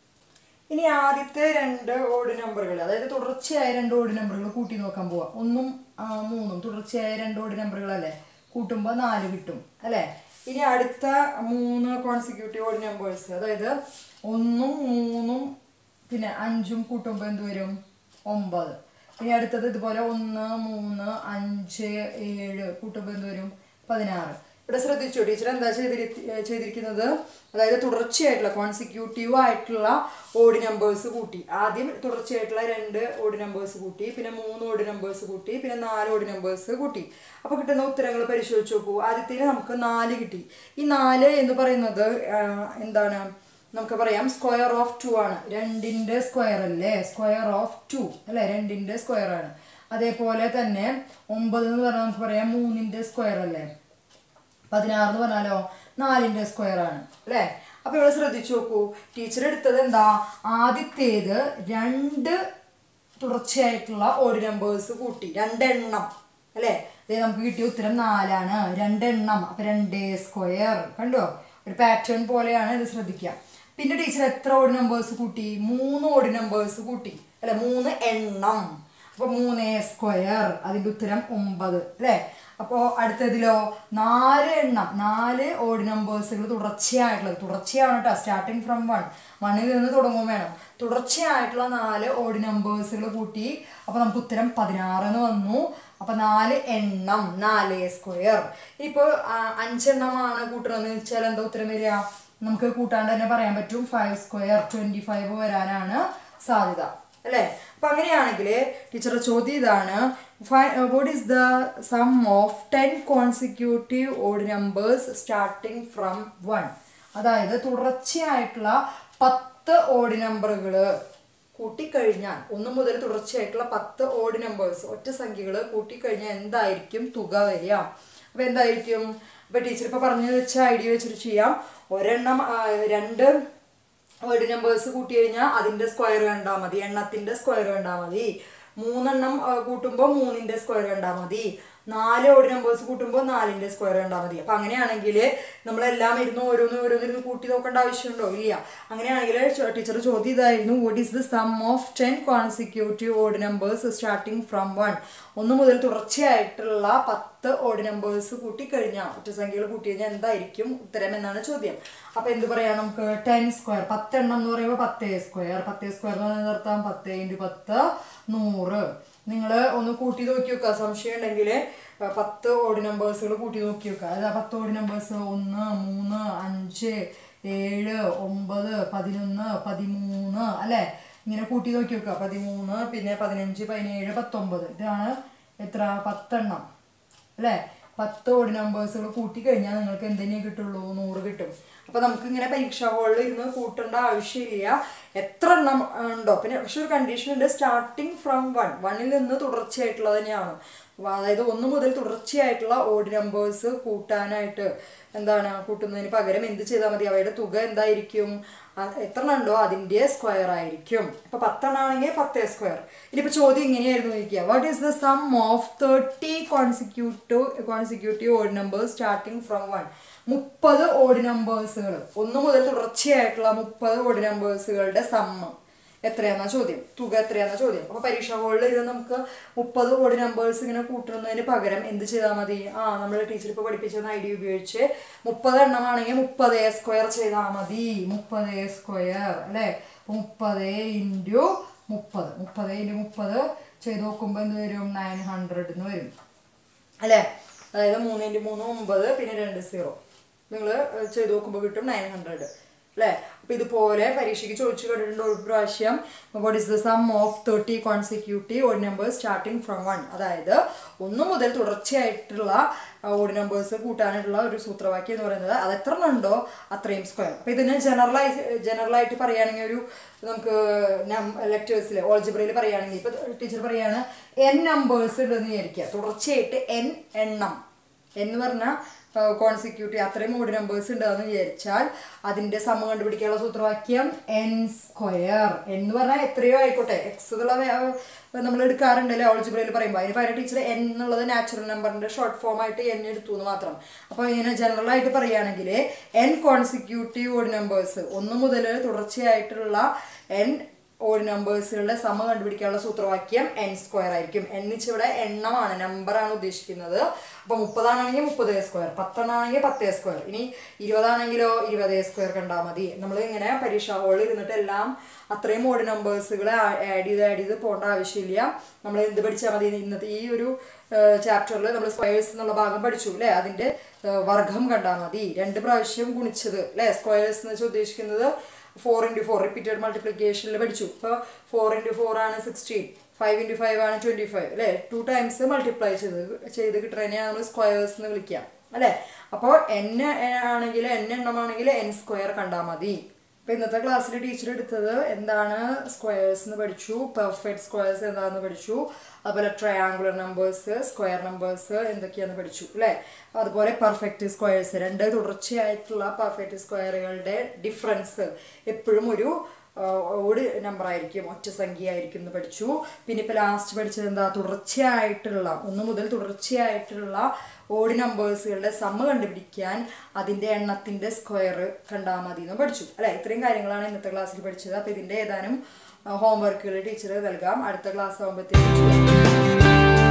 ഇനി ആദ്യത്തെ രണ്ട് ഓഡ് നമ്പറുകൾ അതായത് തുടർച്ചയായ രണ്ട് ഓഡ് നമ്പറുകൾ കൂട്ടി നോക്കാൻ പോവാം ഒന്നും ആ, മൂന്നും തുടർച്ചയായ രണ്ട് ഓഡ് നമ്പറുകളല്ലേ കൂട്ടുമ്പോൾ നാല് കിട്ടും അല്ലേ ഇനി അടുത്ത മൂന്ന് കോൺസിക്യൂട്ടീവ് ഓഡ് നമ്പേഴ്സ് അതായത് ഒന്നും മൂന്നും പിന്നെ അഞ്ചും കൂട്ടുമ്പോൾ എന്ത് വരും ഒമ്പത് ഇനി അടുത്തത് ഇതുപോലെ ഒന്ന് മൂന്ന് അഞ്ച് ഏഴ് കൂട്ടുമ്പോൾ എന്ത് വരും പതിനാറ് ഇവിടെ ശ്രദ്ധിച്ചു ടീച്ചർ എന്താ ചെയ്തിരി ചെയ്തിരിക്കുന്നത് അതായത് തുടർച്ചയായിട്ടുള്ള കോൺസിക്യൂട്ടീവ് ആയിട്ടുള്ള ഓഡ് നമ്പേഴ്സ് കൂട്ടി ആദ്യം തുടർച്ചയായിട്ടുള്ള രണ്ട് ഓഡ് നമ്പേഴ്സ് കൂട്ടി പിന്നെ മൂന്ന് ഓഡ് നമ്പേഴ്സ് കൂട്ടി പിന്നെ നാല് ഓഡ് നമ്പേഴ്സ് കൂട്ടി അപ്പോൾ കിട്ടുന്ന ഉത്തരങ്ങൾ പരിശോധിച്ച് നോക്കൂ ആദ്യത്തിൽ നമുക്ക് നാല് കിട്ടി ഈ നാല് എന്ന് പറയുന്നത് ആ, എന്താണ് നമുക്ക് പറയാം സ്ക്വയർ ഓഫ് ടു ആണ് രണ്ടിന്റെ സ്ക്വയർ അല്ലേ സ്ക്വയർ ഓഫ് ടു അല്ലേ രണ്ടിന്റെ സ്ക്വയർ ആണ് അതേപോലെ തന്നെ ഒമ്പത് എന്ന് പറഞ്ഞാൽ നമുക്ക് പറയാം മൂന്നിന്റെ സ്ക്വയർ അല്ലേ പതിനാറ് എന്ന് പറഞ്ഞാലോ നാലിന്റെ സ്ക്വയർ ആണ് അല്ലേ അപ്പൊ ഇവിടെ ശ്രദ്ധിച്ചു നോക്കൂ ടീച്ചർ എടുത്തത് എന്താ ആദ്യത്തേത് രണ്ട് തുടർച്ചയായിട്ടുള്ള ഓഡ് നമ്പേഴ്സ് കൂട്ടി രണ്ടെണ്ണം അല്ലേ അതെ നമുക്ക് കിട്ടിയ ഉത്തരം നാലാണ് രണ്ടെണ്ണം അപ്പൊ രണ്ട് സ്ക്വയർ കണ്ടോ ഒരു പാറ്റേൺ പോലെയാണ് ഇത് ശ്രദ്ധിക്കുക പിന്നെ ടീച്ചർ എത്ര ഓഡ് നമ്പേഴ്സ് കൂട്ടി മൂന്ന് ഓഡ് നമ്പേഴ്സ് കൂട്ടി അല്ലെ മൂന്ന് എണ്ണം അപ്പൊ മൂന്ന് സ്ക്വയർ അതിന്റെ ഉത്തരം ഒമ്പത് അല്ലേ അപ്പോൾ അടുത്തതിലോ നാല് എണ്ണം നാല് ഓഡ് നമ്പേഴ്സുകൾ തുടർച്ചയായിട്ടുള്ളത് തുടർച്ചയാണ് കേട്ടോ സ്റ്റാർട്ടിങ് ഫ്രം വൺ വണ്ണിൽ നിന്ന് തുടങ്ങും വേണം തുടർച്ചയായിട്ടുള്ള നാല് ഓഡ് നമ്പേഴ്സുകൾ കൂട്ടി അപ്പോൾ നമുക്ക് ഉത്തരം പതിനാറ് എന്ന് വന്നു അപ്പോൾ നാല് എണ്ണം നാല് സ്ക്വയർ ഇപ്പോൾ അഞ്ചെണ്ണമാണ് കൂട്ടണമെന്ന് വെച്ചാൽ എന്താ ഉത്തരം വരിക നമുക്ക് കൂട്ടാണ്ട് തന്നെ പറയാൻ പറ്റും ഫൈവ് സ്ക്വയർ ട്വൻറ്റി ഫൈവ് വരാനാണ് സാധ്യത അല്ലേ അപ്പൊ അങ്ങനെയാണെങ്കിൽ ടീച്ചറുടെ ചോദ്യം ഇതാണ് what is the sum of ten consecutive odd numbers starting from one അതായത് തുടർച്ചയായിട്ടുള്ള പത്ത് ഓഡ് നമ്പറുകൾ കൂട്ടിക്കഴിഞ്ഞാൽ ഒന്ന് മുതൽ തുടർച്ചയായിട്ടുള്ള പത്ത് ഓഡ് നമ്പേഴ്സ് ഒറ്റ സംഖ്യകൾ കൂട്ടിക്കഴിഞ്ഞാൽ എന്തായിരിക്കും തുക വരിക അപ്പൊ എന്തായിരിക്കും അപ്പൊ ടീച്ചർ ഇപ്പൊ പറഞ്ഞു വെച്ച ഐഡിയ വെച്ചിട്ട് ചെയ്യാം ഒരെണ്ണം ആ, രണ്ട് ഓഡ് നമ്പേഴ്സ് കൂട്ടി കഴിഞ്ഞാൽ അതിന്റെ സ്ക്വയർ കണ്ടാൽ മതി എണ്ണത്തിന്റെ സ്ക്വയർ കണ്ടാൽ മതി മൂന്നെണ്ണം ആ, കൂട്ടുമ്പോൾ മൂന്നിന്റെ സ്ക്വയർ കണ്ടാൽ മതി നാല് ഓഡ് നമ്പേഴ്സ് കൂട്ടുമ്പോൾ നാലിന്റെ സ്ക്വയർ കണ്ടാൽ മതി അപ്പൊ അങ്ങനെയാണെങ്കിൽ നമ്മളെല്ലാം ഇരുന്ന് ഓരോന്ന് ഓരോന്നിരുന്ന് കൂട്ടി നോക്കേണ്ട ആവശ്യമുണ്ടോ ഇല്ല അങ്ങനെയാണെങ്കിൽ ടീച്ചർ ചോദ്യം ഇതായിരുന്നു what is the sum of ten consecutive odd numbers starting from one ഒന്ന് മുതൽ തുടർച്ചയായിട്ടുള്ള പത്ത് ഓഡ് നമ്പേഴ്സ് കൂട്ടിക്കഴിഞ്ഞാൽ ഒറ്റ സംഖ്യകൾ കൂട്ടി കഴിഞ്ഞാൽ എന്തായിരിക്കും ഉത്തരം എന്നാണ് ചോദ്യം അപ്പൊ എന്ത് പറയാം നമുക്ക് ടെൻ സ്ക്വയർ പത്തെണ്ണം എന്ന് പറയുമ്പോൾ പത്തേ സ്ക്വയർ പത്തേ സ്ക്വയർ എന്ന് പറയുന്നത് അർത്ഥം പത്ത് ഇൻറ്റു പത്ത് നൂറ് നിങ്ങൾ ഒന്ന് കൂട്ടി നോക്കി വെക്കുക സംശയം ഉണ്ടെങ്കിൽ പത്ത് ഓഡ് നമ്പേഴ്സുകൾ കൂട്ടി നോക്കി വെക്കുക അതായത് പത്ത് ഓഡ് നമ്പേഴ്സ് ഒന്ന് മൂന്ന് അഞ്ച് ഏഴ് ഒമ്പത് പതിനൊന്ന് പതിമൂന്ന് അല്ലേ ഇങ്ങനെ കൂട്ടി നോക്കി വെക്കുക പതിമൂന്ന് പിന്നെ പതിനഞ്ച് പതിനേഴ് പത്തൊമ്പത് ഇതാണ് എത്ര പത്തെണ്ണം അല്ലേ പത്ത് ഓഡ് നമ്പേഴ്സുകൾ കൂട്ടി കഴിഞ്ഞാൽ നിങ്ങൾക്ക് എന്തിനേ കിട്ടുള്ളൂ നൂറ് കിട്ടും അപ്പൊ നമുക്ക് ഇങ്ങനെ പരീക്ഷാ ഹോളിൽ ഇരുന്ന് കൂട്ടേണ്ട ആവശ്യമില്ല എത്ര എണ്ണം ഉണ്ടോ പിന്നെ പക്ഷെ ഒരു കണ്ടീഷൻ ഉണ്ട് സ്റ്റാർട്ടിങ് ഫ്രം വൺ വണ്ണിൽ നിന്ന് തുടർച്ചയായിട്ടുള്ളത് തന്നെയാണ് അപ്പൊ അതായത് ഒന്ന് മുതൽ തുടർച്ചയായിട്ടുള്ള ഓഡ് നമ്പേഴ്സ് കൂട്ടാനായിട്ട് എന്താണ് കൂട്ടുന്നതിന് പകരം എന്ത് ചെയ്താൽ മതി അവയുടെ തുക എന്തായിരിക്കും ആ, എത്ര എണ്ണം ഉണ്ടോ അതിന്റെ സ്ക്വയർ ആയിരിക്കും ഇപ്പൊ പത്തെണ്ണം ആണെങ്കിൽ പത്തേ സ്ക്വയർ ഇനിയിപ്പോ ചോദ്യം ഇങ്ങനെയായിരുന്നു ചോദിക്കുക what is the sum of thirty consecutive consecutive odd numbers starting from one മുപ്പത് ഓഡ് നമ്പേഴ്സുകൾ ഒന്ന് മുതൽ തുടർച്ചയായിട്ടുള്ള മുപ്പത് ഓഡ് നമ്പേഴ്സുകളുടെ സമ്മ് എത്രയാണെന്ന ചോദ്യം തുക എത്രയാണെന്ന ചോദ്യം അപ്പൊ പരീക്ഷാ ഹോളിൽ ഇത് നമുക്ക് മുപ്പത് കോടി നമ്പേഴ്സ് ഇങ്ങനെ കൂട്ടുന്നതിന് പകരം എന്ത് ചെയ്താൽ മതി ആ നമ്മൾ ടീച്ചർ ഇപ്പോൾ പഠിപ്പിച്ച ഐഡിയ ഉപയോഗിച്ച് മുപ്പത് എണ്ണമാണെങ്കിൽ മുപ്പത് സ്ക്വയർ ചെയ്താൽ മതി മുപ്പത് സ്ക്വയർ അല്ലേ അപ്പൊ മുപ്പത് ഇൻറ്റു മുപ്പത് മുപ്പത് ഇൻറ്റു മുപ്പത് ചെയ്ത് നോക്കുമ്പോൾ എന്ത് വരും നയൻ ഹൺഡ്രഡ് എന്ന് വരും അല്ലേ അതായത് മൂന്ന് ഇൻറ്റു മൂന്ന് ഒമ്പത് പിന്നെ രണ്ട് സീറോ നിങ്ങൾ ചെയ്ത് നോക്കുമ്പോൾ കിട്ടും നയൻ ഹൺഡ്രഡ് അല്ലേ അപ്പോൾ ഇതുപോലെ പരീക്ഷയ്ക്ക് ചോദിച്ചു കണ്ടിട്ടുണ്ട് ഒരു പ്രാവശ്യം what is the sum of thirty consecutive odd numbers starting from one അതായത് ഒന്ന് മുതൽ തുടർച്ചയായിട്ടുള്ള ഓഡ് നമ്പേഴ്സ് കൂട്ടാനായിട്ടുള്ള ഒരു സൂത്രവാക്യം എന്ന് പറയുന്നത് അത് എത്ര എണ്ണം ഉണ്ടോ അത്രയും സ്ക്വയർ അപ്പോൾ ഇതിന് ജനറലായി ജനറലായിട്ട് പറയുകയാണെങ്കിൽ ഒരു നമുക്ക് ലെറ്റേഴ്സിൽ ഓൾജിബ്രയിൽ പറയുകയാണെങ്കിൽ ഇപ്പോൾ ടീച്ചർ പറയുകയാണ് എൻ നമ്പേഴ്സ് ഉണ്ടെന്ന് വിചാരിക്കുക തുടർച്ചയായിട്ട് എൻ എണ്ണം എന്ന് പറഞ്ഞാൽ കോൺസിക്യൂട്ടീവ് അത്രയും ഓഡ് നമ്പേഴ്സ് ഉണ്ടാന്ന് വിചാരിച്ചാൽ അതിന്റെ സമം കണ്ടുപിടിക്കാനുള്ള സൂത്രവാക്യം എൻ സ്ക്വയർ എന്ന് പറഞ്ഞാൽ എത്രയോ ആയിക്കോട്ടെ എക്സ് എന്നുള്ള നമ്മൾ എടുക്കാറുണ്ടല്ലേ ഓൾജിബ്രയിൽ പറയുമ്പോൾ അതിന് പകരം ടീച്ചർ എൻ എന്നുള്ളത് നാച്ചുറൽ നമ്പറിന്റെ ഷോർട്ട് ഫോം ആയിട്ട് എൻ എടുത്തു എന്ന് മാത്രം അപ്പോൾ ഇങ്ങനെ ജനറൽ ആയിട്ട് പറയുകയാണെങ്കിൽ എൻ കോൺസിക്യൂട്ടീവ് ഓഡ് നമ്പേഴ്സ് ഒന്ന് മുതൽ തുടർച്ചയായിട്ടുള്ള എൻ ഓഡ് നമ്പേഴ്സുകളുടെ സമ കണ്ടുപിടിക്കാനുള്ള സൂത്രവാക്യം എൻ സ്ക്വയർ ആയിരിക്കും എൻ വെച്ച് ഇവിടെ എണ്ണമാണ് നമ്പറാണ് ഉദ്ദേശിക്കുന്നത് അപ്പോൾ മുപ്പതാണെങ്കിൽ മുപ്പത് സ്ക്വയർ പത്തെണ്ണാണെങ്കിൽ പത്തേ സ്ക്വയർ ഇനി ഇരുപതാണെങ്കിലോ ഇരുപതേ സ്ക്വയർ കണ്ടാൽ മതി നമ്മൾ ഇങ്ങനെ പരീക്ഷാ ഹോളിൽ ഇരുന്നിട്ട് എല്ലാം അത്രയും ഓഡ് നമ്പേഴ്സുകൾ ആഡ് ചെയ്ത് ആഡ് ചെയ്ത് പോകേണ്ട ആവശ്യമില്ല നമ്മൾ എന്ത് പഠിച്ചാൽ മതി ഇന്നത്തെ ഈ ഒരു ചാപ്റ്ററിൽ നമ്മൾ സ്ക്വയേഴ്സ് എന്നുള്ള ഭാഗം പഠിച്ചു അല്ലേ അതിൻ്റെ വർഗം കണ്ടാൽ മതി രണ്ട് പ്രാവശ്യം ഗുണിച്ചത് അല്ലേ സ്ക്വയേഴ്സ് എന്ന് വെച്ചാൽ ഉദ്ദേശിക്കുന്നത് ഫോർ ഇൻറ്റു ഫോർ റിപ്പീറ്റഡ് മൾട്ടിപ്ലിക്കേഷനിൽ പഠിച്ചു ഇപ്പോൾ ഫോർ ഇൻറ്റു ഫോർ ആണ് സിക്സ്റ്റീൻ ഫൈവ് ഇൻറ്റു ഫൈവ് ആണ് ട്വൻറ്റി ഫൈവ് അല്ലേ ടു ടൈംസ് മൾട്ടിപ്ലൈ ചെയ്ത് ചെയ്ത് കിട്ടുന്നതിനെയാണ് നമ്മൾ സ്ക്വയേഴ്സ് എന്ന് വിളിക്കാം അല്ലേ അപ്പോൾ എൻ ആണെങ്കിൽ എൻ എണ്ണമാണെങ്കിൽ എൻ സ്ക്വയർ കണ്ടാൽ മതി അപ്പോൾ ഇന്നത്തെ ക്ലാസ്സിൽ ടീച്ചർ എടുത്തത് എന്താണ് സ്ക്വയേഴ്സ് എന്ന് പഠിച്ചു പെർഫെക്റ്റ് സ്ക്വയേഴ്സ് എന്താണെന്ന് പഠിച്ചു അതുപോലെ ട്രയാങ്കുലർ നമ്പേഴ്സ് സ്ക്വയർ നമ്പേഴ്സ് എന്തൊക്കെയാണെന്ന് പഠിച്ചു അല്ലേ അതുപോലെ പെർഫെക്റ്റ് സ്ക്വയേഴ്സ് രണ്ട് തുടർച്ചയായിട്ടുള്ള പെർഫെക്റ്റ് സ്ക്വയറുകളുടെ ഡിഫറൻസ് എപ്പോഴും ഒരു ഓട് നമ്പർ ആയിരിക്കും ഒറ്റ സംഖ്യ ആയിരിക്കും എന്ന് പഠിച്ചു പിന്നെ ഇപ്പോൾ ലാസ്റ്റ് പഠിച്ചത് എന്താ തുടർച്ചയായിട്ടുള്ള ഒന്ന് മുതൽ തുടർച്ചയായിട്ടുള്ള ഓഡ് നമ്പേഴ്സുകളുടെ സമ്മ കണ്ടുപിടിക്കാൻ അതിൻ്റെ എണ്ണത്തിൻ്റെ സ്ക്വയർ കണ്ടാൽ മതി എന്ന് പഠിച്ചു അല്ലേ ഇത്രയും കാര്യങ്ങളാണ് ഇന്നത്തെ ക്ലാസ്സിൽ പഠിച്ചത് അപ്പോൾ ഇതിൻ്റെ ഏതാനും ഹോംവർക്കുകൾ ടീച്ചർ നൽകാം അടുത്ത ക്ലാസ് ആകുമ്പോഴത്തേക്കും